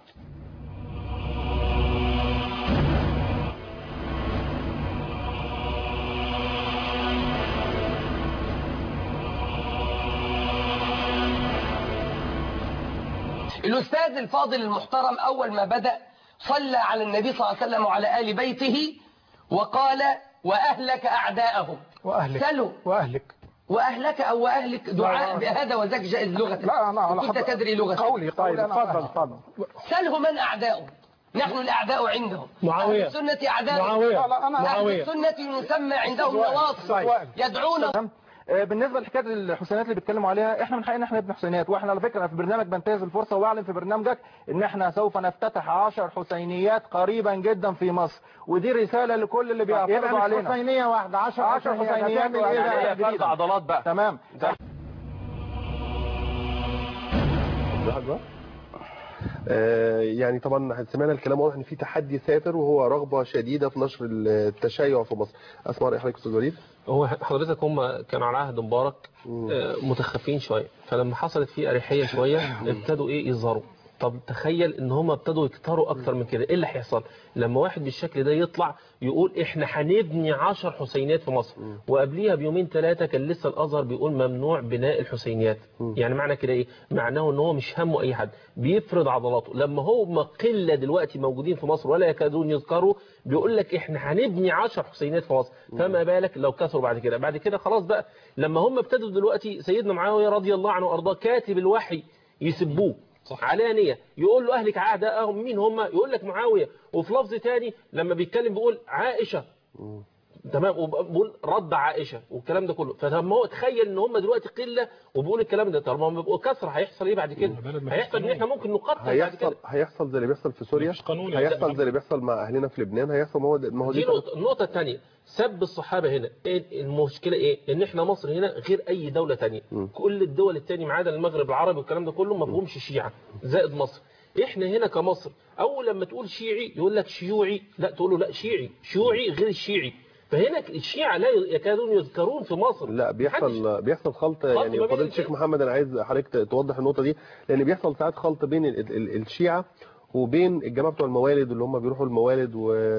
الأستاذ الفاضل المحترم أول ما بدأ صلى على النبي صلى الله عليه وسلم وعلى آل بيته وقال وأهلك أعداءهم واهلك سلوا واهلك وأهلك أو وأهلك دعاء لا. بهذا وذاك جائز لغة لا انا على كنت حضر- تدري لغة قولي طيب قولي أنا اتفضل أعلم. اتفضل سله من أعداؤهم نحن الأعداء عندهم معاوية. أهل السنة أعداء معاوية. لا، لا، أنا- أهل معاوية. السنة يسمى عندهم سؤال. نواصب سؤال. يدعون آه، بالنسبه لحكايه الحسينات اللي بيتكلموا عليها احنا من حقنا احنا ابن حسينات واحنا على فكره في برنامج بنتهز الفرصه واعلن في برنامجك ان احنا سوف نفتتح 10 حسينيات قريبا جدا في مصر ودي رساله لكل اللي بيعترضوا يبقى مش علينا حسينيه واحده 10 10 حسينيات هتعمل ايه بقى وهتعمل فرد عضلات بقى تمام واحد بقى. آه، يعني طبعا سمعنا الكلام واضح ان في تحدي سافر وهو رغبه شديده في نشر التشيع في مصر اسمع راي حضرتك استاذ وليد هو حضرتك هم كانوا على عهد مبارك آه، متخفين شويه فلما حصلت فيه اريحيه شويه ابتدوا ايه يظهروا طب تخيل ان هم ابتدوا يكتروا اكتر من كده ايه اللي هيحصل لما واحد بالشكل ده يطلع يقول احنا هنبني 10 حسينيات في مصر وقبليها بيومين ثلاثه كان لسه الازهر بيقول ممنوع بناء الحسينيات يعني معنى كده ايه معناه ان هو مش همه اي حد بيفرض عضلاته لما هم قله دلوقتي موجودين في مصر ولا يكادون يذكروا بيقول لك احنا هنبني 10 حسينيات في مصر فما بالك لو كثروا بعد كده بعد كده خلاص بقى لما هم ابتدوا دلوقتي سيدنا معاويه رضي الله عنه وارضاه كاتب الوحي يسبوه صح. علانية يقول له أهلك أعداءهم مين هم يقول لك معاوية وفي لفظ تاني لما بيتكلم بيقول عائشة تمام وبقول رد عائشة والكلام ده كله فلما هو تخيل ان هم دلوقتي قلة وبيقول الكلام ده طالما هم بيبقوا كثرة هيحصل ايه بعد كده هيحصل ان احنا ممكن نقتل بعد هيحصل كده هيحصل زي اللي بيحصل في سوريا قانون هيحصل زي اللي بيحصل مع اهلنا في لبنان هيحصل ما هو ده- ما هو دي دي نقطة النقطة الثانية سب الصحابة هنا إيه المشكلة ايه ان احنا مصر هنا غير اي دولة تانية كل الدول التانية ما عدا المغرب العربي والكلام ده كله ما فيهمش شيعة زائد مصر احنا هنا كمصر اول لما تقول شيعي يقول لك شيوعي لا تقول له لا شيعي شيوعي غير الشيعي فهنا الشيعة لا يكادون يذكرون في مصر لا بيحصل بيحصل خلط يعني ما بين فضيله الشيخ محمد انا عايز حضرتك ت- توضح النقطه دي لان بيحصل ساعات خلط بين ال- ال- الشيعه وبين الجماعه بتوع الموالد اللي هم بيروحوا الموالد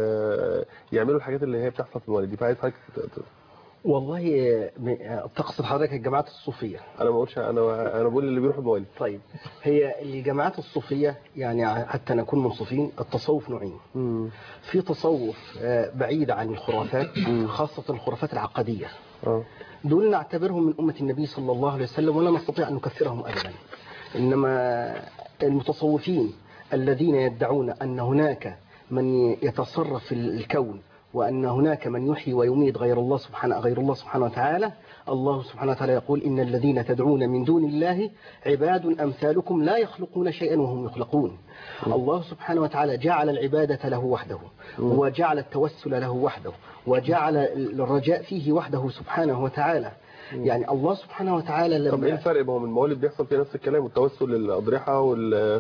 ويعملوا الحاجات اللي هي بتحصل في الموالد دي فعايز حضرتك ت- ت- والله م- تقصد حضرتك الجماعات الصوفية انا ما بقولش انا انا بقول اللي بيروحوا الموالد طيب هي الجماعات الصوفية يعني حتى نكون منصفين التصوف نوعين في تصوف آه، بعيد عن الخرافات خاصة الخرافات العقدية دول نعتبرهم من أمة النبي صلى الله عليه وسلم ولا نستطيع أن نكفرهم أبدا إنما المتصوفين الذين يدعون أن هناك من يتصرف في الكون وأن هناك من يحيي ويميت غير الله سبحانه غير الله سبحانه وتعالى الله سبحانه وتعالى يقول إن الذين تدعون من دون الله عباد أمثالكم لا يخلقون شيئا وهم يخلقون الله سبحانه وتعالى جعل العبادة له وحده وجعل التوسل له وحده وجعل الرجاء فيه وحده سبحانه وتعالى يعني الله سبحانه وتعالى طب ايه لما الفرق ما هو من الموالد بيحصل فيه نفس الكلام والتوسل للاضرحه وال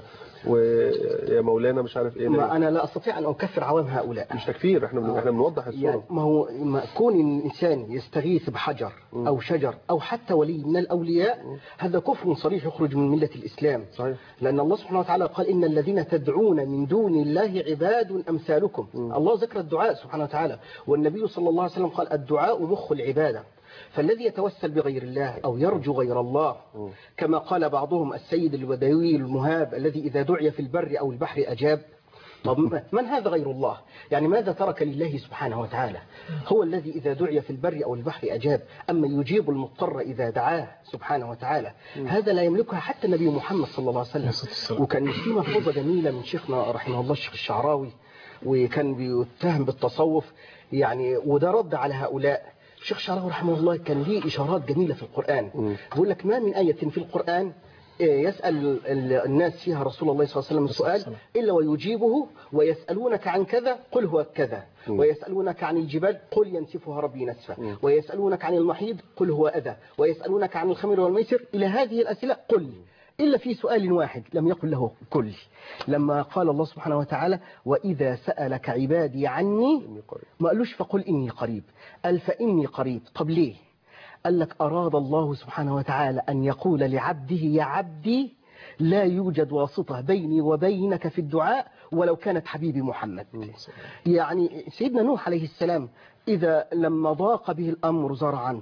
ويا مولانا مش عارف ايه ما أنا لا أستطيع أن أكفر عوام هؤلاء مش تكفير احنا بن- احنا بنوضح يعني الصوره ما هو ما كون الإنسان يستغيث بحجر أو شجر أو حتى ولي من الأولياء هذا كفر صريح يخرج من ملة الإسلام صحيح. لأن الله سبحانه وتعالى قال إن الذين تدعون من دون الله عباد أمثالكم الله ذكر الدعاء سبحانه وتعالى والنبي صلى الله عليه وسلم قال الدعاء مخ العبادة فالذي يتوسل بغير الله أو يرجو غير الله كما قال بعضهم السيد الودوي المهاب الذي إذا دعي في البر أو البحر أجاب طب من هذا غير الله يعني ماذا ترك لله سبحانه وتعالى هو الذي إذا دعي في البر أو البحر أجاب أما يجيب المضطر إذا دعاه سبحانه وتعالى هذا لا يملكها حتى النبي محمد صلى الله عليه وسلم وكان في ملحوظة جميلة من شيخنا رحمه الله الشيخ الشعراوي وكان بيتهم بالتصوف يعني وده رد على هؤلاء الشيخ الشعراوي رحمه الله كان ليه إشارات جميلة في القرآن بيقول لك ما من آية في القرآن يسأل الناس فيها رسول الله صلى الله عليه وسلم السؤال إلا ويجيبه ويسألونك عن كذا قل هو كذا ويسألونك عن الجبال قل ينسفها ربي نسفا ويسألونك عن المحيض قل هو أذى ويسألونك عن الخمر والميسر إلى هذه الأسئلة قل إلا في سؤال واحد لم يقل له كل لما قال الله سبحانه وتعالى وإذا سألك عبادي عني ما قالوش فقل إني قريب قال فإني قريب طب ليه قال لك أراد الله سبحانه وتعالى أن يقول لعبده يا عبدي لا يوجد واسطة بيني وبينك في الدعاء ولو كانت حبيبي محمد يعني سيدنا نوح عليه السلام إذا لما ضاق به الأمر زرعا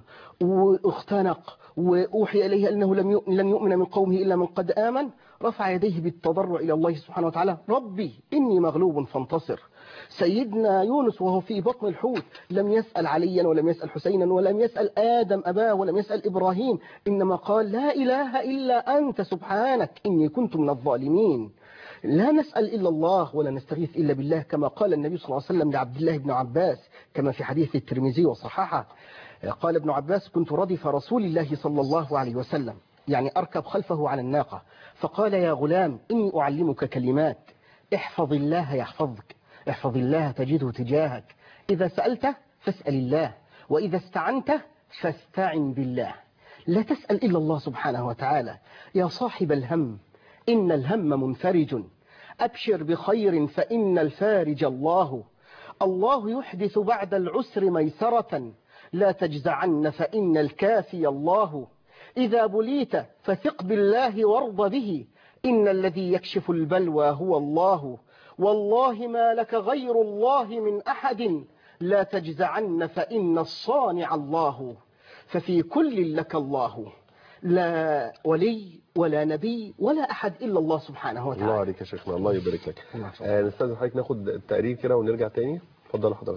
واختنق وأوحي إليه أنه لم يؤمن, لم يؤمن من قومه إلا من قد آمن رفع يديه بالتضرع إلى الله سبحانه وتعالى ربي إني مغلوب فانتصر سيدنا يونس وهو في بطن الحوت لم يسأل عليا ولم يسأل حسينا ولم يسأل آدم أباه ولم يسأل إبراهيم إنما قال لا إله إلا أنت سبحانك إني كنت من الظالمين لا نسأل إلا الله ولا نستغيث إلا بالله كما قال النبي صلى الله عليه وسلم لعبد الله بن عباس كما في حديث الترمذي وصححه قال ابن عباس كنت ردف رسول الله صلى الله عليه وسلم يعني أركب خلفه على الناقة فقال يا غلام إني أعلمك كلمات احفظ الله يحفظك احفظ الله تجده تجاهك إذا سألت فاسأل الله وإذا استعنت فاستعن بالله لا تسأل إلا الله سبحانه وتعالى يا صاحب الهم إن الهم منفرج أبشر بخير فإن الفارج الله الله يحدث بعد العسر ميسرة لا تجزعن فإن الكافي الله إذا بليت فثق بالله وارض به إن الذي يكشف البلوى هو الله والله ما لك غير الله من أحد لا تجزعن فإن الصانع الله ففي كل لك الله لا ولي ولا نبي ولا أحد إلا الله سبحانه وتعالى الله عليك يا شيخنا الله يبارك لك الله آه نستاذن حضرتك ناخد التقرير كده ونرجع تاني اتفضل حضرتك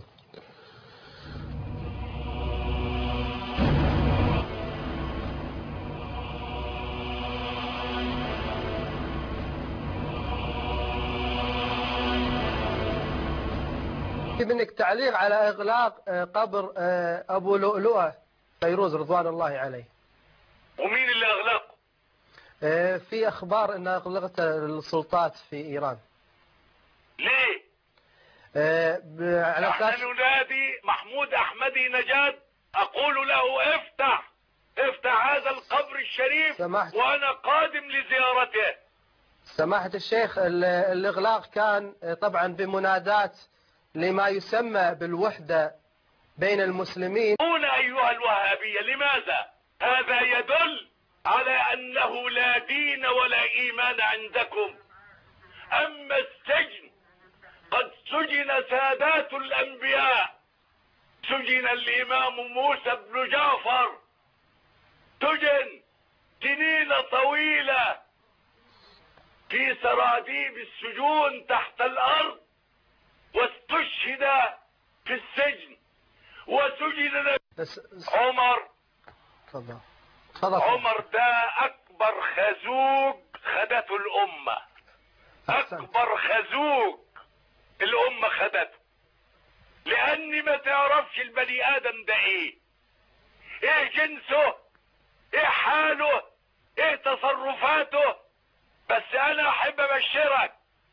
في منك تعليق على إغلاق آه، قبر آه، أبو لؤلؤة فيروز رضوان الله عليه ومين اللي اغلقه آه، في أخبار أنها أغلقت السلطات في إيران ليه آه، ب- على نحن أساس ننادي محمود احمدي نجاد اقول له افتح افتح هذا القبر الشريف سمحت. وانا قادم لزيارته سماحة الشيخ ال- الإغلاق كان آه، طبعا بمنادات لما يسمى بالوحدة بين المسلمين هنا ايها الوهابية لماذا هذا يدل على انه لا دين ولا ايمان عندكم اما السجن قد سجن سادات الانبياء سجن الامام موسى بن جعفر سجن سنين طويلة في سراديب السجون تحت الارض واستشهد في السجن وسجن بس عمر تفضل تفضل عمر ده اكبر خازوق خدته الامة أحسنت. اكبر خازوق الامة خدته لاني ما تعرفش البني ادم ده ايه ايه جنسه ايه حاله ايه تصرفاته بس انا احب ابشرك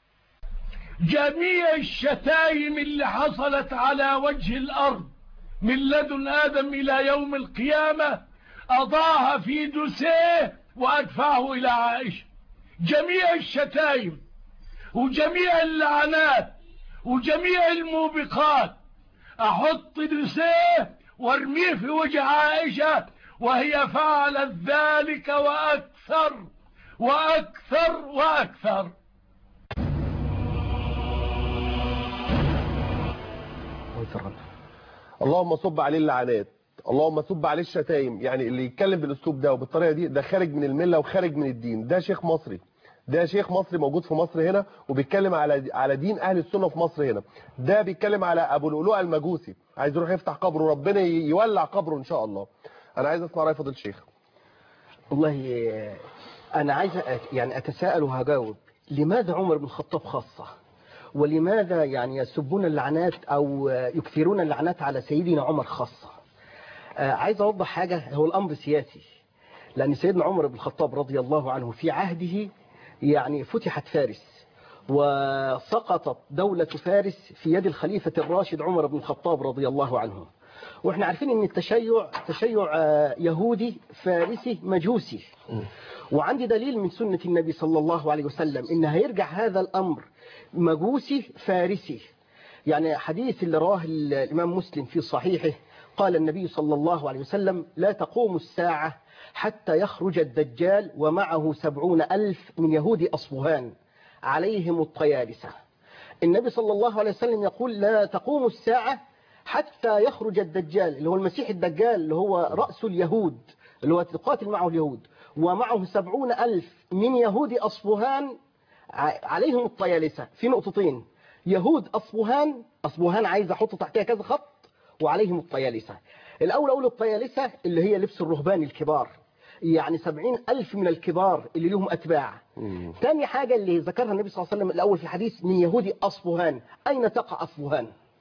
جميع الشتايم اللي حصلت على وجه الأرض من لدن آدم إلى يوم القيامة أضعها في دوسيه وأدفعه إلى عائشة جميع الشتايم وجميع اللعنات وجميع الموبقات أحط دوسيه وارميه في وجه عائشة وهي فعلت ذلك وأكثر وأكثر وأكثر اللهم صب عليه اللعنات اللهم صب عليه الشتايم يعني اللي يتكلم بالاسلوب ده وبالطريقه دي ده خارج من المله وخارج من الدين ده شيخ مصري ده شيخ مصري موجود في مصر هنا وبيتكلم على على دين اهل السنه في مصر هنا ده بيتكلم على ابو لؤلؤه المجوسي عايز يروح يفتح قبره ربنا يولع قبره ان شاء الله انا عايز اسمع راي فضيله الشيخ والله آه، أنا عايز أ- يعني أتساءل وهجاوب لماذا عمر بن الخطاب خاصة ولماذا يعني يسبون اللعنات أو آه، يكثرون اللعنات على سيدنا عمر خاصة آه، عايز أوضح حاجة هو الأمر سياسي لأن سيدنا عمر بن الخطاب رضي الله عنه في عهده يعني فتحت فارس وسقطت دولة فارس في يد الخليفة الراشد عمر بن الخطاب رضي الله عنه واحنا عارفين ان التشيع تشيع آه، يهودي فارسي مجوسي وعندي دليل من سنة النبي صلى الله عليه وسلم ان هيرجع هذا الامر مجوسي فارسي يعني حديث اللي رواه الامام مسلم في صحيحه قال النبي صلى الله عليه وسلم لا تقوم الساعة حتى يخرج الدجال ومعه سبعون ألف من يهود أصفهان عليهم الطيالسة النبي صلى الله عليه وسلم يقول لا تقوم الساعة حتى يخرج الدجال اللي هو المسيح الدجال اللي هو رأس اليهود اللي هو تقاتل معه اليهود ومعه سبعون ألف من يهود أصفهان ع- عليهم الطيالسة في نقطتين يهود أصفهان أصفهان عايز أحط تحتها كذا خط وعليهم الطيالسة الأول أقول الطيالسة اللي هي لبس الرهبان الكبار يعني سبعين ألف من الكبار اللي لهم أتباع تاني حاجة اللي ذكرها النبي صلى الله عليه وسلم الأول في الحديث من يهودي أصفهان أين تقع أصفهان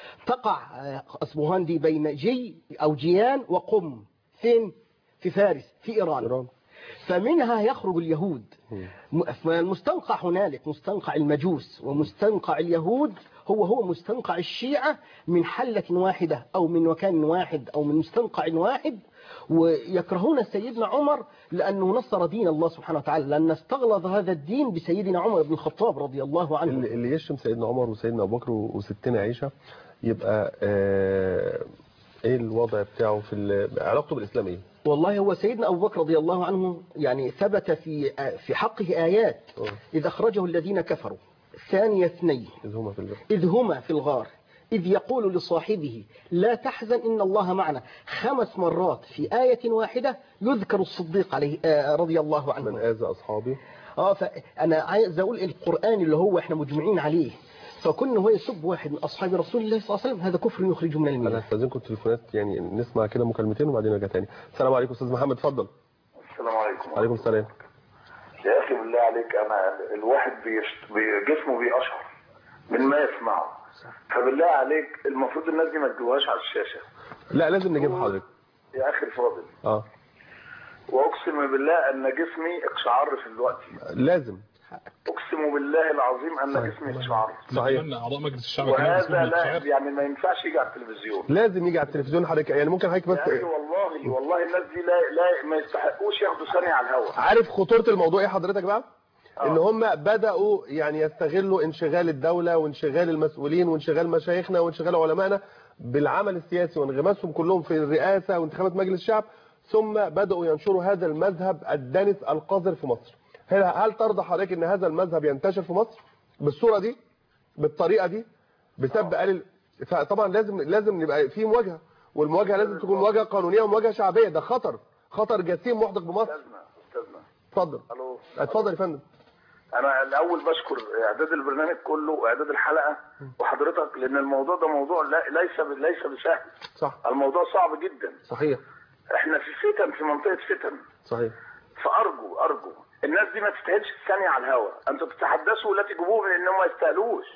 تقع آه، أصبهان دي بين جي أو جيان وقم فين في فارس في إيران, إيران. فمنها يخرج اليهود م- فالمستنقع هنالك مستنقع المجوس ومستنقع اليهود هو هو مستنقع الشيعة من حلة واحدة أو من مكان واحد أو من مستنقع واحد ويكرهون سيدنا عمر لأنه نصر دين الله سبحانه وتعالى لأن استغلظ هذا الدين بسيدنا عمر بن الخطاب رضي الله عنه اللي اللي يشتم سيدنا عمر وسيدنا ابو بكر وستنا عائشه يبقى آه، ايه الوضع بتاعه في ال- علاقته بالاسلام ايه؟ والله هو سيدنا أبو بكر رضي الله عنه يعني ثبت في في حقه آيات آه. إذ أخرجه الذين كفروا ثاني اثنين اذ هما في الجنة. إذ هما في الغار إذ يقول لصاحبه لا تحزن إن الله معنا خمس مرات في آية واحدة يذكر الصديق عليه آه، رضي الله من عنه اذى اصحابي اه فأنا عايز أقول القرآن اللي هو إحنا مجمعين عليه فكون هو يسب واحد من أصحاب رسول الله صلى الله عليه وسلم هذا كفر يخرج من انا المله هستاذنكم التليفونات يعني نسمع كده مكالمتين وبعدين نرجع تاني السلام عليكم استاذ محمد اتفضل السلام عليكم عليكم السلام يا اخي بالله عليك انا الواحد بيشت... بي... جسمه بيقشعر من ما يسمعه فبالله عليك المفروض الناس دي ما تجيبوهاش على الشاشه لا لازم نجيب حضرتك يا اخي الفاضل اه واقسم بالله ان جسمي اقشعر في الوقت لازم اقسم بالله العظيم ان صحيح. جسمي اقشعر صحيح نتمنى اعضاء مجلس الشعب كمان وهذا يسمعوا لا الشعر. يعني ما ينفعش يجي على التلفزيون لازم يجي على التلفزيون حضرتك يعني ممكن حضرتك بس يا اخي والله والله الناس دي لا لا ما يستحقوش ياخدوا ثانيه على الهواء عارف خطورة الموضوع ايه حضرتك بقى ان هم بدأوا يعني يستغلوا انشغال الدولة وانشغال المسؤولين وانشغال مشايخنا وانشغال علمائنا بالعمل السياسي وانغماسهم كلهم في الرئاسة وانتخابات مجلس الشعب ثم بدأوا ينشروا هذا المذهب الدنس القذر في مصر هل, هل ترضى حضرتك ان هذا المذهب ينتشر في مصر بالصورة دي بالطريقة دي بسبب آل ال- فطبعا لازم لازم يبقى في مواجهة والمواجهة لازم تكون مواجهة قانونية ومواجهة شعبية ده خطر خطر جسيم محدق بمصر استاذنا استاذنا اتفضل الو اتفضل يا فندم انا الاول بشكر اعداد البرنامج كله واعداد الحلقه وحضرتك لان الموضوع ده موضوع لا- ليس ب- ليس بسهل صح الموضوع صعب جدا صحيح احنا في فتن في منطقه فتن صحيح فارجو ارجو الناس دي ما تستاهلش الثانيه على الهوا انتوا بتتحدثوا لا تجيبوهم لانهم ما يستاهلوش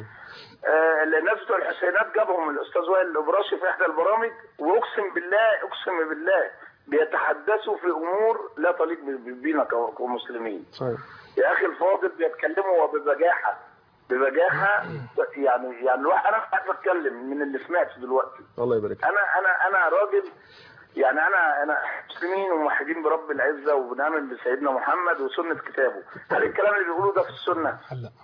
آه الناس بتوع الحسينات جابهم الاستاذ وائل الابراشي في احدى البرامج واقسم بالله اقسم بالله بيتحدثوا في امور لا تليق ب- بينا ك- كمسلمين صحيح يا اخي الفاضل بيتكلموا ببجاحه ببجاحه يعني يعني الواحد انا عايز اتكلم من اللي سمعته دلوقتي الله يبارك فيك. انا انا انا راجل يعني انا انا مسلمين وموحدين برب العزه وبنامن بسيدنا محمد وسنه كتابه هل الكلام اللي بيقولوه ده في السنه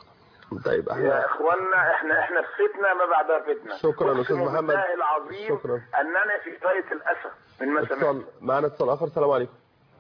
طيب يا احنا اخوانا احنا احنا في فتنه ما بعدها فتنه شكرا يا أستاذ أقسم محمد. بالله العظيم شكرا. اننا في غايه الاسى من ما سمعت اتصال معانا اتصال اخر السلام عليكم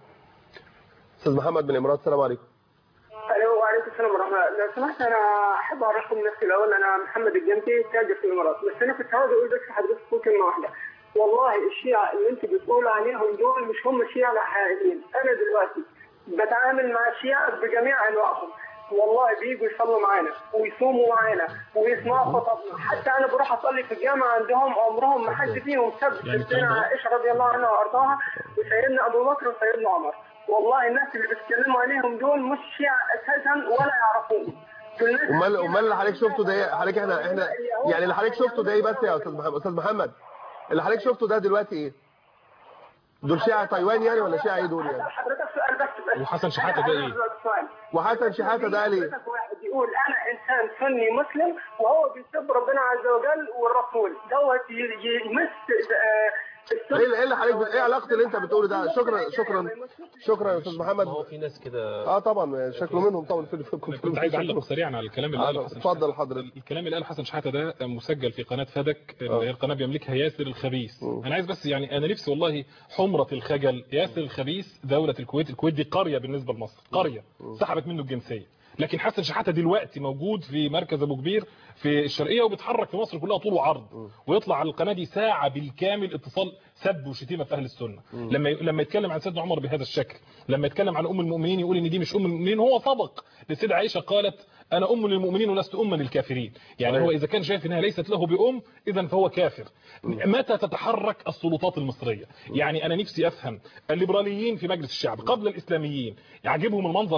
استاذ محمد من الامارات السلام عليكم الو وعليكم السلام ورحمه الله لو سمحت انا احب اعرفكم نفسي الاول انا محمد الجنتي تاجر في الامارات بس انا كنت عاوز اقول بس لحضرتك كلمه واحده والله الشيعة اللي انت بتقول عليهم دول مش هم الشيعة الحقيقيين انا دلوقتي بتعامل مع الشيعة بجميع انواعهم والله بيجوا يصلوا معانا ويصوموا معانا ويسمعوا خطبنا حتى انا بروح اصلي في الجامعه عندهم عمرهم ما حد فيهم سب يعني سيدنا الكلام ده- عائشه رضي الله عنها وارضاها وسيدنا ابو بكر وسيدنا عمر والله الناس اللي بتتكلموا عليهم دول مش شيعة اساسا ولا يعرفون دول ناس امال امال اللي حضرتك شفته ده ايه حضرتك احنا احنا يعني اللي حضرتك شفته ده ايه بس يا استاذ محمد استاذ محمد اللي حضرتك شفته ده دلوقتي ايه دول شيعة تايوان يعني ولا شيعة ايه دول يعني حضرتك سؤال بس بس وحسن شحاتة ده ايه؟ سؤال. وحسن شحاتة ده قال ايه حضرتك واحد يقول انا انسان سني مسلم وهو بيسب ربنا عز وجل والرسول دوت ي- ي- يمس آه، السنة. ايه اللي- ايه اللي حضرتك ايه علاقه اللي انت بتقوله ده شكرا شكرا شكرا يا استاذ محمد ما هو في ناس كده اه طبعا شكله منهم طبعا في في أنا كنت عايز اعلق سريعا على الكلام اللي قاله آه، حسن اتفضل حضرتك الكلام اللي قاله حسن شحاته ده مسجل في قناه فدك اللي هي القناه بيملكها ياسر الخبيث انا عايز بس يعني انا نفسي والله حمره الخجل ياسر الخبيث دوله الكويت الكويت دي قريه بالنسبه لمصر قريه سحبت منه الجنسيه لكن حسن شحاته دلوقتي موجود في مركز ابو كبير في الشرقيه وبيتحرك في مصر كلها طول وعرض ويطلع على القناه دي ساعه بالكامل اتصال سب وشتيمه في اهل السنه لما لما يتكلم عن سيدنا عمر بهذا الشكل لما يتكلم عن ام المؤمنين يقول ان دي مش ام المؤمنين هو سبق لسيدة عائشه قالت انا ام للمؤمنين ولست اما للكافرين يعني صحيح. هو اذا كان شايف انها ليست له بام اذا فهو كافر متى تتحرك السلطات المصريه يعني انا نفسي افهم الليبراليين في مجلس الشعب قبل الاسلاميين يعجبهم المنظر ده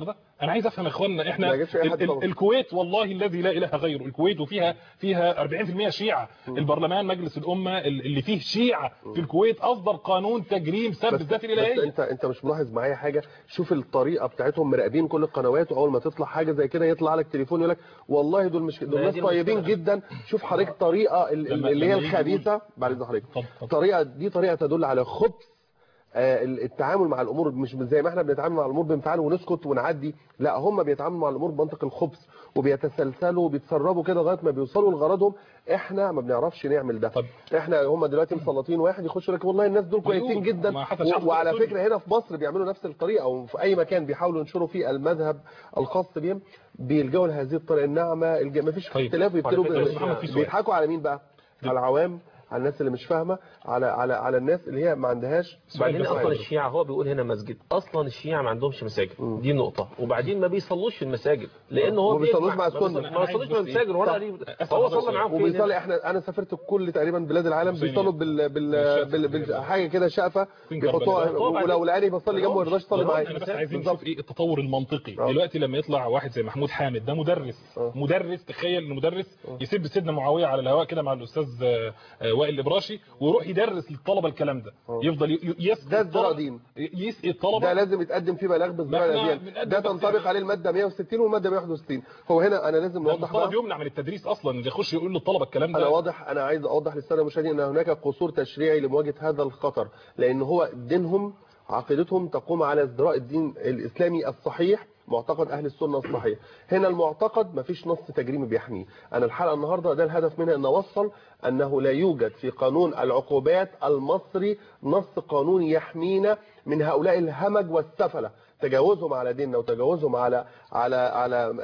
انا عايز افهم يا اخوانا احنا ما جابش أي حد ال- ال- طبعا. الكويت والله الذي لا اله غيره الكويت وفيها فيها 40% شيعه البرلمان مجلس الامه ال- اللي فيه شيعه في الكويت اصدر قانون تجريم سب بس, الذات بس الالهيه انت انت مش ملاحظ معايا حاجه شوف الطريقه بتاعتهم مراقبين كل القنوات واول ما تطلع حاجه زي كده يطلع لك تليفون يقول لك والله دول مش دول ما هي ناس دي طيبين المشكلة. جدا شوف حضرتك الطريقه ال- لما- اللي هي لما يجي الخبيثه بعد اذن حضرتك اتفضل، اتفضل. الطريقه دي طريقه تدل على خبث آه، التعامل مع الامور مش زي ما احنا بنتعامل مع الامور بانفعال ونسكت ونعدي لا هم بيتعاملوا مع الامور بمنطق الخبث وبيتسلسلوا وبيتسربوا كده لغايه ما بيوصلوا لغرضهم احنا ما بنعرفش نعمل ده طب. احنا هم دلوقتي مسلطين واحد يخش لك والله الناس دول كويسين بيقول. جدا ما حتى و- شعب وعلى سوريا. فكره هنا في مصر بيعملوا نفس الطريقه وفي اي مكان بيحاولوا ينشروا فيه المذهب الخاص بهم بيلجأوا لهذه الطريقه الناعمه الج- ما فيش طيب. اختلاف بيبتدوا على فكرة ب- يا محمد في سؤال. بيضحكوا على مين بقى على العوام على الناس اللي مش فاهمه على على على الناس اللي هي ما عندهاش بعدين بس اصلا عايز- الشيعة هو بيقول هنا مسجد اصلا الشيعة ما عندهمش مساجد دي نقطة وبعدين ما بيصلوش في المساجد لان هو ما بيصلوش بيجمع- مع السنة. ما بيصلوش- ما بيصلوش في أنا عايز المساجد بس ولا صح. قريب أسأل هو حضرتك صلى معاهم فين وبيصلي احنا انا سافرت كل تقريبا بلاد العالم حسينية. بيصلوا بال بال بالشقة. بال بال حاجه كده شقفه فين بيحطوها كربلاء. هو بعدين- ولو لقاني بصلي جنبه ما يرضاش يصلي هو معايا انا بس عايزين بالظبط. نشوف ايه التطور المنطقي آه. دلوقتي لما يطلع واحد زي محمود حامد ده مدرس آه. مدرس تخيل ان مدرس يسب سيدنا معاويه على الهواء كده مع الاستاذ آه، آه، وائل الابراشي ويروح يدرس للطلبه الكلام ده آه. يفضل ي- ي- يسقي ده ازدراء الطلبة- دين. يسقي الطلبه ده لازم يتقدم فيه بلاغ بالزراعه ما احنا الاديان بنقدم ده بس تنطبق يعني. عليه الماده 160 والماده 161 هو هنا انا لازم ده نوضح المفترض بقى يمنع من التدريس اصلا يخش يقول للطلبه الكلام انا ده واضح انا عايز اوضح للساده المشاهدين ان هناك قصور تشريعي لمواجهه هذا الخطر لان هو دينهم عقيدتهم تقوم على ازدراء الدين الاسلامي الصحيح معتقد اهل السنه الصحيح هنا المعتقد مفيش نص تجريمي بيحميه انا الحلقه النهارده ده الهدف منها ان اوصل انه لا يوجد في قانون العقوبات المصري نص قانوني يحمينا من هؤلاء الهمج والسفله تجاوزهم على ديننا وتجاوزهم على على على آه،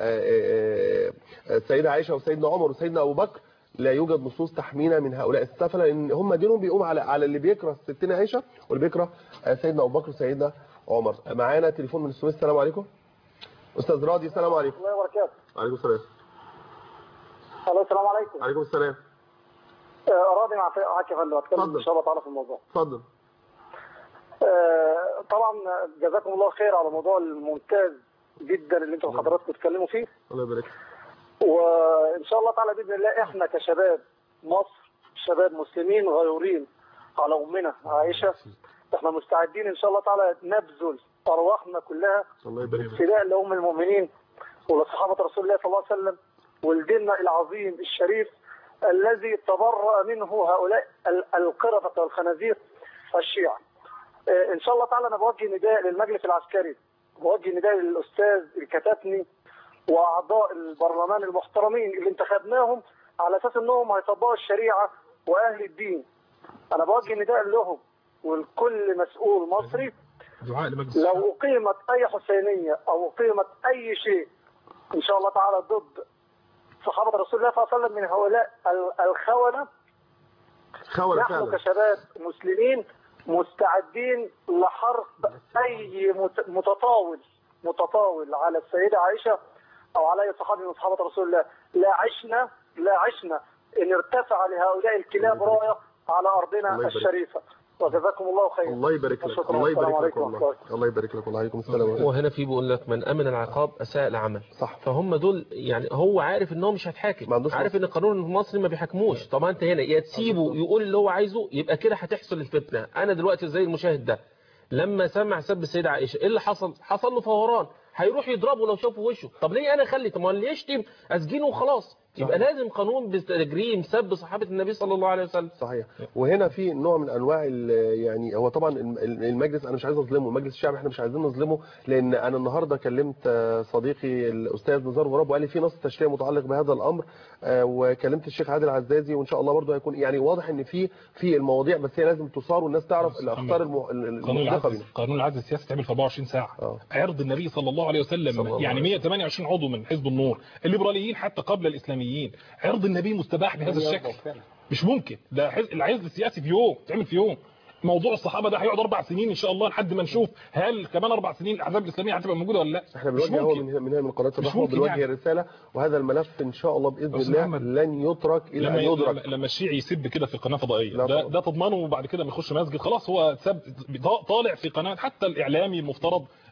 آه، آه، السيده عائشه وسيدنا عمر وسيدنا ابو بكر لا يوجد نصوص تحمينا من هؤلاء السفله لان هم دينهم بيقوم على على اللي بيكره ستنا عائشه واللي بيكره آه، سيدنا ابو بكر وسيدنا عمر معانا تليفون من السويس السلام عليكم استاذ راضي السلام عليكم الله وبركاته وعليكم السلام الو السلام عليكم وعليكم السلام آه، راضي مع معاك يا فندم اتكلم اتفضل. ان شاء الله تعالى في الموضوع اتفضل آه، طبعا جزاكم الله خير على الموضوع الممتاز جدا اللي انتم حضراتكم بتتكلموا فيه الله يبارك وان شاء الله تعالى باذن الله احنا كشباب مصر شباب مسلمين غيورين على امنا عائشه احنا مستعدين ان شاء الله تعالى نبذل ارواحنا كلها الله يبارك فيك. فداء لام المؤمنين ولصحابه رسول الله صلى الله عليه وسلم ولديننا العظيم الشريف الذي تبرأ منه هؤلاء ال- القردة والخنازير الشيعة. آه، ان شاء الله تعالى انا بوجه نداء للمجلس العسكري بوجه نداء للاستاذ الكتاتني واعضاء البرلمان المحترمين اللي انتخبناهم على اساس انهم هيطبقوا الشريعه واهل الدين. انا بوجه نداء لهم ولكل مسؤول مصري دعاء لمجلس لو أقيمت أي حسينية أو أقيمت أي شيء إن شاء الله تعالى ضد صحابة رسول الله صلى الله عليه وسلم من هؤلاء ال- الخونة خونه نحن فعلا كشباب مسلمين مستعدين لحرق أي مت- متطاول متطاول على السيدة عائشة أو على أي صحابي من صحابة رسول الله لا عشنا لا عشنا إن ارتفع لهؤلاء الكلاب راية على الله أرضنا يبارك. الشريفة وجزاكم الله خيرا الله يبارك لك شكرا. الله والسلام يبارك لك عليكم ورحمة والله الله يبارك لك وعليكم السلام وهنا في بيقول لك من امن العقاب اساء العمل صح. فهم دول يعني هو عارف ان هو مش هيتحاكم ما عندوش عارف ان القانون المصري ما بيحاكموش طبعا انت هنا يا تسيبه يقول اللي هو عايزه يبقى كده هتحصل الفتنه انا دلوقتي زي المشاهد ده لما سمع سب السيده عائشه ايه اللي حصل حصل له فوران هيروح يضربه لو شافه وشه طب ليه انا اخلي طب ما اللي يشتم اسجنه وخلاص يبقى لازم قانون بتجريم سب صحابه النبي صلى الله عليه وسلم صحيح وهنا في نوع من انواع ال- يعني هو طبعا الم- المجلس انا مش عايز اظلمه مجلس الشعب احنا مش عايزين نظلمه لان انا النهارده كلمت آه، صديقي الاستاذ نزار غراب وقال لي في نص تشريع متعلق بهذا الامر آه، وكلمت الشيخ عادل عزازي وان شاء الله برضه هيكون يعني واضح ان في في المواضيع بس هي لازم تصار والناس تعرف بس الاخطار الم- قانون المحدقه العدل بينا قانون العدل السياسي تعمل في 24 ساعه آه. عرض النبي صلى الله عليه وسلم صلى الله يعني عليه 128 عضو من حزب النور الليبراليين حتى قبل الاسلاميين عرض النبي مستباح بهذا الشكل مش ممكن ده حز- العزل السياسي في يوم تعمل في يوم موضوع الصحابه ده هيقعد اربع سنين ان شاء الله لحد ما نشوف هل كمان اربع سنين الاحزاب الاسلاميه هتبقى موجوده ولا لا احنا مش بنوجه هو ممكن. من من من قناه الرحمه ممكن بنوجه يعني. رساله وهذا الملف ان شاء الله باذن بس الله محمد، لن يترك الى لما ان يدرك لما- لما الشيعي يسب كده في قناه فضائيه لا ده, طبعا. ده تضمنه وبعد كده ما يخش مسجد خلاص هو سب طالع في قناه حتى الاعلامي المفترض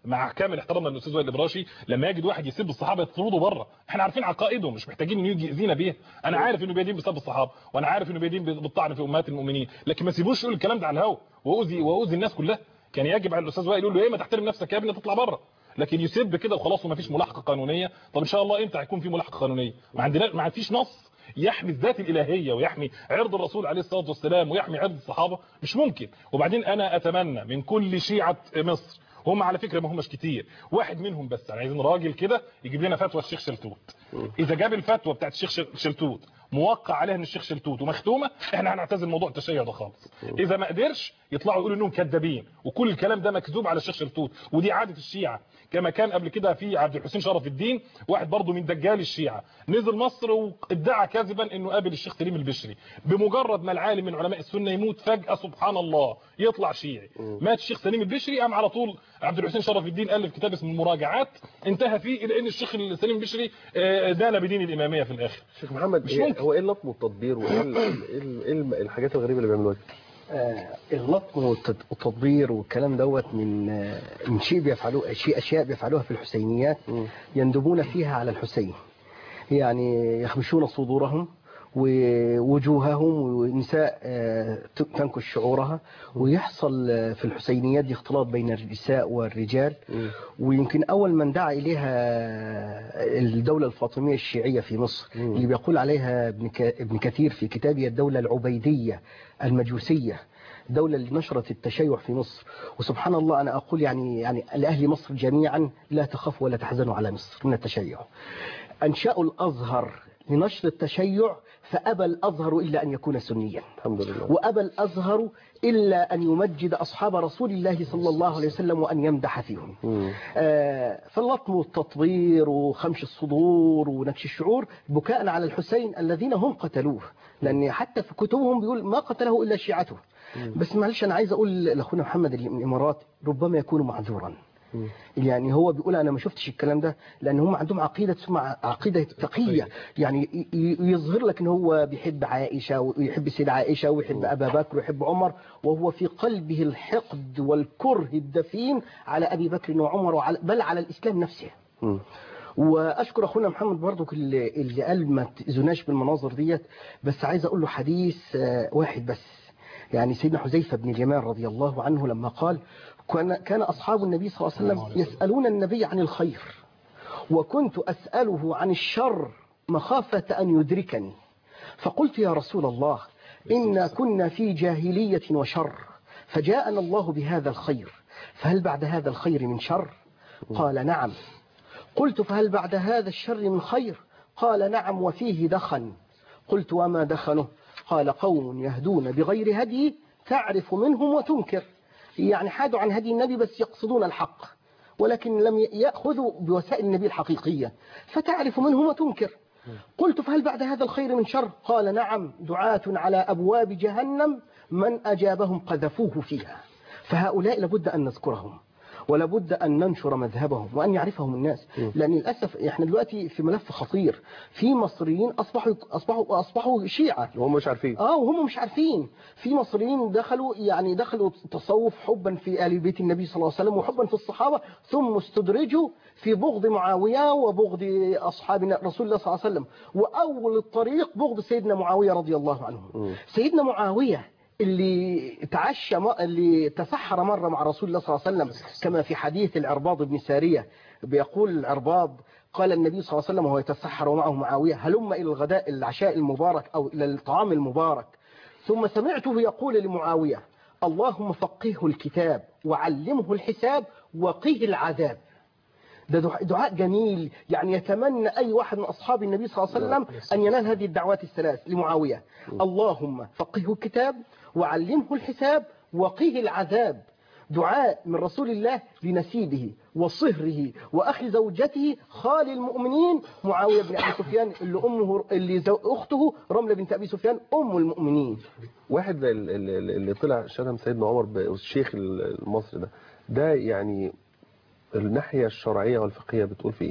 مع كامل احترامنا للاستاذ وائل الابراشي لما يجد واحد يسب الصحابه يطرده بره احنا عارفين عقائده مش محتاجين انه يجي يأذينا بيها انا عارف انه بيدين بسب الصحابه وانا عارف انه بيدين بالطعن في امهات المؤمنين لكن ما سيبوش يقول الكلام ده على الهوا واؤذي واؤذي الناس كلها كان يجب على الاستاذ وائل يقول له ايه ما تحترم نفسك يا ابني تطلع بره لكن يسب كده وخلاص وما فيش ملاحقه قانونيه طب ان شاء الله امتى هيكون في ملاحقه قانونيه ما عندنا ما فيش نص يحمي الذات الالهيه ويحمي عرض الرسول عليه الصلاه والسلام ويحمي عرض الصحابه مش ممكن وبعدين انا اتمنى من كل شيعه مصر هم على فكره ما همش كتير واحد منهم بس انا عايزين راجل كده يجيب لنا فتوى الشيخ شلتوت اذا جاب الفتوى بتاعت الشيخ شل- شلتوت موقع عليها من الشيخ شلتوت ومختومه احنا هنعتزل موضوع التشيع ده خالص اذا ما قدرش يطلعوا يقولوا انهم كذابين وكل الكلام ده مكذوب على الشيخ شلتوت ودي عاده الشيعه كما كان قبل كده في عبد الحسين شرف الدين واحد برضه من دجال الشيعه نزل مصر وادعى كذبا انه قابل الشيخ سليم البشري بمجرد ما العالم من علماء السنه يموت فجاه سبحان الله يطلع شيعي مات الشيخ سليم البشري قام على طول عبد الحسين شرف الدين الف كتاب اسمه المراجعات انتهى فيه الى ان الشيخ سليم البشري آه، دان بدين الاماميه في الاخر شيخ محمد مش إيه ممكن. هو ايه اللطم والتطبير وايه ال- إيه ال- إيه الم- الحاجات الغريبه اللي بيعملوها دي؟ آه، اللطم والتد- والتطبير والكلام دوت من آه، من شيء بيفعلوه شيء اشياء بيفعلوها في الحسينيات يندبون فيها على الحسين يعني يخمشون صدورهم ووجوههم ونساء آه، ت- تنكش شعورها ويحصل آه، في الحسينيات دي اختلاط بين النساء والرجال ويمكن أول من دعا إليها الدولة الفاطمية الشيعية في مصر اللي بيقول عليها ابن ك- ابن كثير في كتابه الدولة العبيدية المجوسية الدولة اللي نشرت التشيع في مصر وسبحان الله أنا أقول يعني يعني لأهل مصر جميعا لا تخافوا ولا تحزنوا على مصر من التشيع أنشأوا الأزهر لنشر التشيع فأبى الأزهر إلا أن يكون سنيا الحمد لله وأبى الأزهر إلا أن يمجد أصحاب رسول الله صلى الله عليه وسلم وأن يمدح فيهم آه، فاللطم والتطوير وخمش الصدور ونكش الشعور بكاء على الحسين الذين هم قتلوه لأن حتى في كتبهم بيقول ما قتله إلا شيعته بس معلش أنا عايز أقول لأخونا محمد اللي من الإمارات ربما يكون معذورا يعني هو بيقول انا ما شفتش الكلام ده لان هم عندهم عقيده اسمها عقيده تقيه يعني ي- ي- يظهر لك ان هو بيحب عائشه ويحب سيدة عائشه ويحب ابا بكر ويحب عمر وهو في قلبه الحقد والكره الدفين على ابي بكر وعمر وعلى بل على الاسلام نفسه واشكر اخونا محمد برضو اللي, اللي قال ما تاذوناش بالمناظر ديت بس عايز اقول له حديث آه، واحد بس يعني سيدنا حذيفه بن اليمان رضي الله عنه لما قال كان كان اصحاب النبي صلى الله عليه وسلم يسالون النبي عن الخير وكنت اساله عن الشر مخافه ان يدركني فقلت يا رسول الله إنا كنا في جاهلية وشر فجاءنا الله بهذا الخير فهل بعد هذا الخير من شر قال نعم قلت فهل بعد هذا الشر من خير قال نعم وفيه دخن قلت وما دخنه قال قوم يهدون بغير هدي تعرف منهم وتنكر يعني حادوا عن هدي النبي بس يقصدون الحق ولكن لم يأخذوا بوسائل النبي الحقيقية فتعرف منهم وتنكر قلت فهل بعد هذا الخير من شر قال نعم دعاة على أبواب جهنم من أجابهم قذفوه فيها فهؤلاء لابد أن نذكرهم ولابد أن ننشر مذهبهم وأن يعرفهم الناس لأن للأسف إحنا دلوقتي في ملف خطير في مصريين أصبحوا أصبحوا أصبحوا شيعة وهم مش عارفين اه وهم مش عارفين في مصريين دخلوا يعني دخلوا تصوف حبا في آل بيت النبي صلى الله عليه وسلم وحبا في الصحابة ثم استدرجوا في بغض معاوية وبغض أصحاب رسول الله صلى الله عليه وسلم وأول الطريق بغض سيدنا معاوية رضي الله عنه سيدنا معاوية اللي تعشى اللي تسحر مرة مع رسول الله صلى الله عليه وسلم كما في حديث العرباض بن سارية بيقول العرباض قال النبي صلى الله عليه وسلم وهو يتسحر ومعه معاوية هلم إلى الغداء العشاء المبارك أو إلى الطعام المبارك ثم سمعته يقول لمعاوية اللهم فقهه الكتاب وعلمه الحساب وقيه العذاب ده دعاء جميل يعني يتمنى أي واحد من أصحاب النبي صلى الله عليه وسلم أن ينال هذه الدعوات الثلاث لمعاوية اللهم فقهه الكتاب وعلمه الحساب وقيه العذاب دعاء من رسول الله لنسيبه وصهره وأخي زوجته خال المؤمنين معاوية بن أبي سفيان اللي, أمه اللي زو أخته رملة بنت أبي سفيان أم المؤمنين واحد زي ال- ال- اللي طلع شتم سيدنا عمر بالشيخ المصري ده ده يعني الناحية الشرعية والفقهية بتقول فيه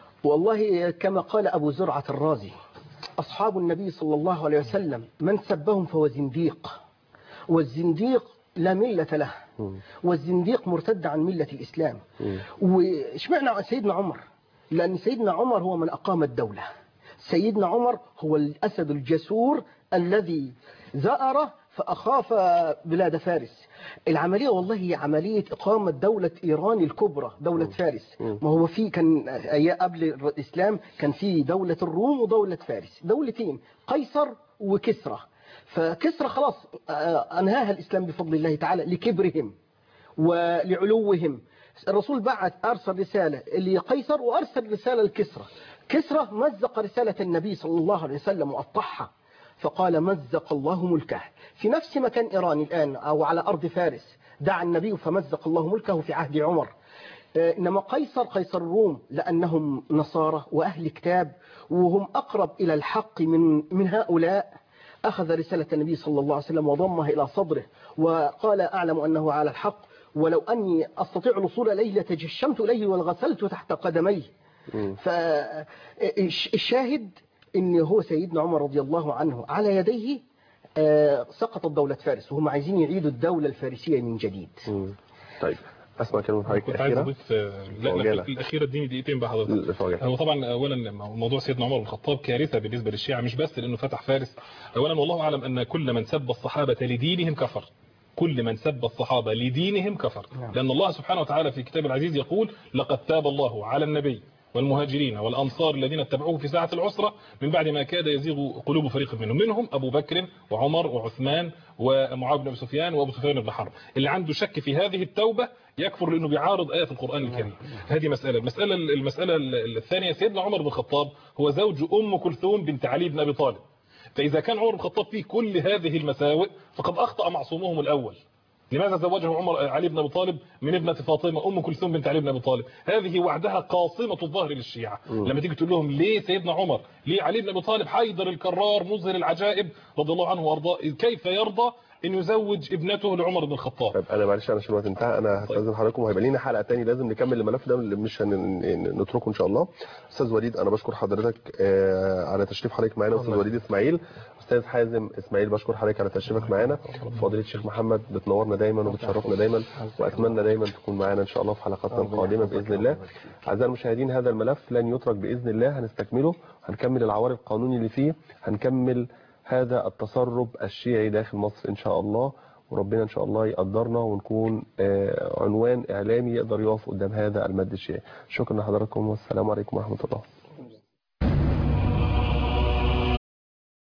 والله كما قال أبو زرعة الرازي أصحاب النبي صلى الله عليه وسلم من سبهم فهو زنديق والزنديق لا ملة له والزنديق مرتد عن ملة الإسلام واشمعنى سيدنا عمر لأن سيدنا عمر هو من أقام الدولة سيدنا عمر هو الأسد الجسور الذي زأر فأخاف بلاد فارس العملية والله هي عملية إقامة دولة إيران الكبرى دولة فارس ما هو في كان أي- قبل الإسلام كان في دولة الروم ودولة فارس دولتين قيصر وكسرى فكسرى خلاص آه، أنهاها الإسلام بفضل الله تعالى لكبرهم ولعلوهم الرسول بعت أرسل رسالة لقيصر وأرسل رسالة لكسرى كسرى مزق رسالة النبي صلى الله عليه وسلم وقطعها فقال مزق الله ملكه في نفس مكان إيران الآن أو على أرض فارس دعا النبي فمزق الله ملكه في عهد عمر آه، إنما قيصر قيصر الروم لأنهم نصارى وأهل كتاب وهم أقرب إلى الحق من من هؤلاء أخذ رسالة النبي صلى الله عليه وسلم وضمها إلى صدره وقال أعلم أنه على الحق ولو أني أستطيع الوصول إليه لتجشمت إليه وانغسلت تحت قدميه فالشاهد ان هو سيدنا عمر رضي الله عنه على يديه آه، سقطت دولة فارس وهم عايزين يعيدوا الدولة الفارسية من جديد طيب اسمع كلمة حضرتك كنت عايز الأخيرة اضيف آه، لا لا وجالة. الاخيره اديني دقيقتين بقى حضرتك الفواجع. هو طبعا اولا موضوع سيدنا عمر بن الخطاب كارثه بالنسبه للشيعه مش بس لانه فتح فارس اولا والله اعلم ان كل من سب الصحابه لدينهم كفر كل من سب الصحابه لدينهم كفر لان الله سبحانه وتعالى في كتاب العزيز يقول لقد تاب الله على النبي والمهاجرين والأنصار الذين اتبعوه في ساعة العسرة من بعد ما كاد يزيغ قلوب فريق منهم منهم أبو بكر وعمر وعثمان ومعاوية بن أبي سفيان وأبو سفيان بن حرب اللي عنده شك في هذه التوبة يكفر لأنه بيعارض آية القرآن الكريم هذه مسألة المسألة المسألة الثانية سيدنا عمر بن الخطاب هو زوج أم كلثوم بنت علي بن أبي طالب فإذا كان عمر بن الخطاب فيه كل هذه المساوئ فقد أخطأ معصومهم الأول لماذا زوجه عمر علي بن ابي طالب من ابنه فاطمه ام كلثوم بنت علي بن ابي طالب هذه وعدها قاصمه الظهر للشيعه لما تيجي تقول لهم ليه سيدنا عمر ليه علي بن ابي طالب حيدر الكرار مظهر العجائب رضي الله عنه وارضاه كيف يرضى ان يزوج ابنته لعمر بن الخطاب طيب انا معلش انا عشان الوقت انتهى انا هستاذن حضراتكم وهيبقى لينا حلقه تاني لازم نكمل الملف ده اللي مش هنتركه ان شاء الله استاذ وليد انا بشكر حضرتك آه، على تشريف حضرتك معانا استاذ وليد اسماعيل استاذ حازم اسماعيل بشكر حضرتك على تشريفك معانا فضيله الشيخ محمد بتنورنا دايما وبتشرفنا دايما واتمنى دايما تكون معانا ان شاء الله في حلقاتنا القادمه باذن الله اعزائي المشاهدين هذا الملف لن يترك باذن الله هنستكمله هنكمل العوارض القانوني اللي فيه هنكمل هذا التسرب الشيعي داخل مصر ان شاء الله وربنا ان شاء الله يقدرنا ونكون آه، عنوان اعلامي يقدر يقف قدام هذا المد الشيعي شكرا لحضراتكم والسلام عليكم ورحمه الله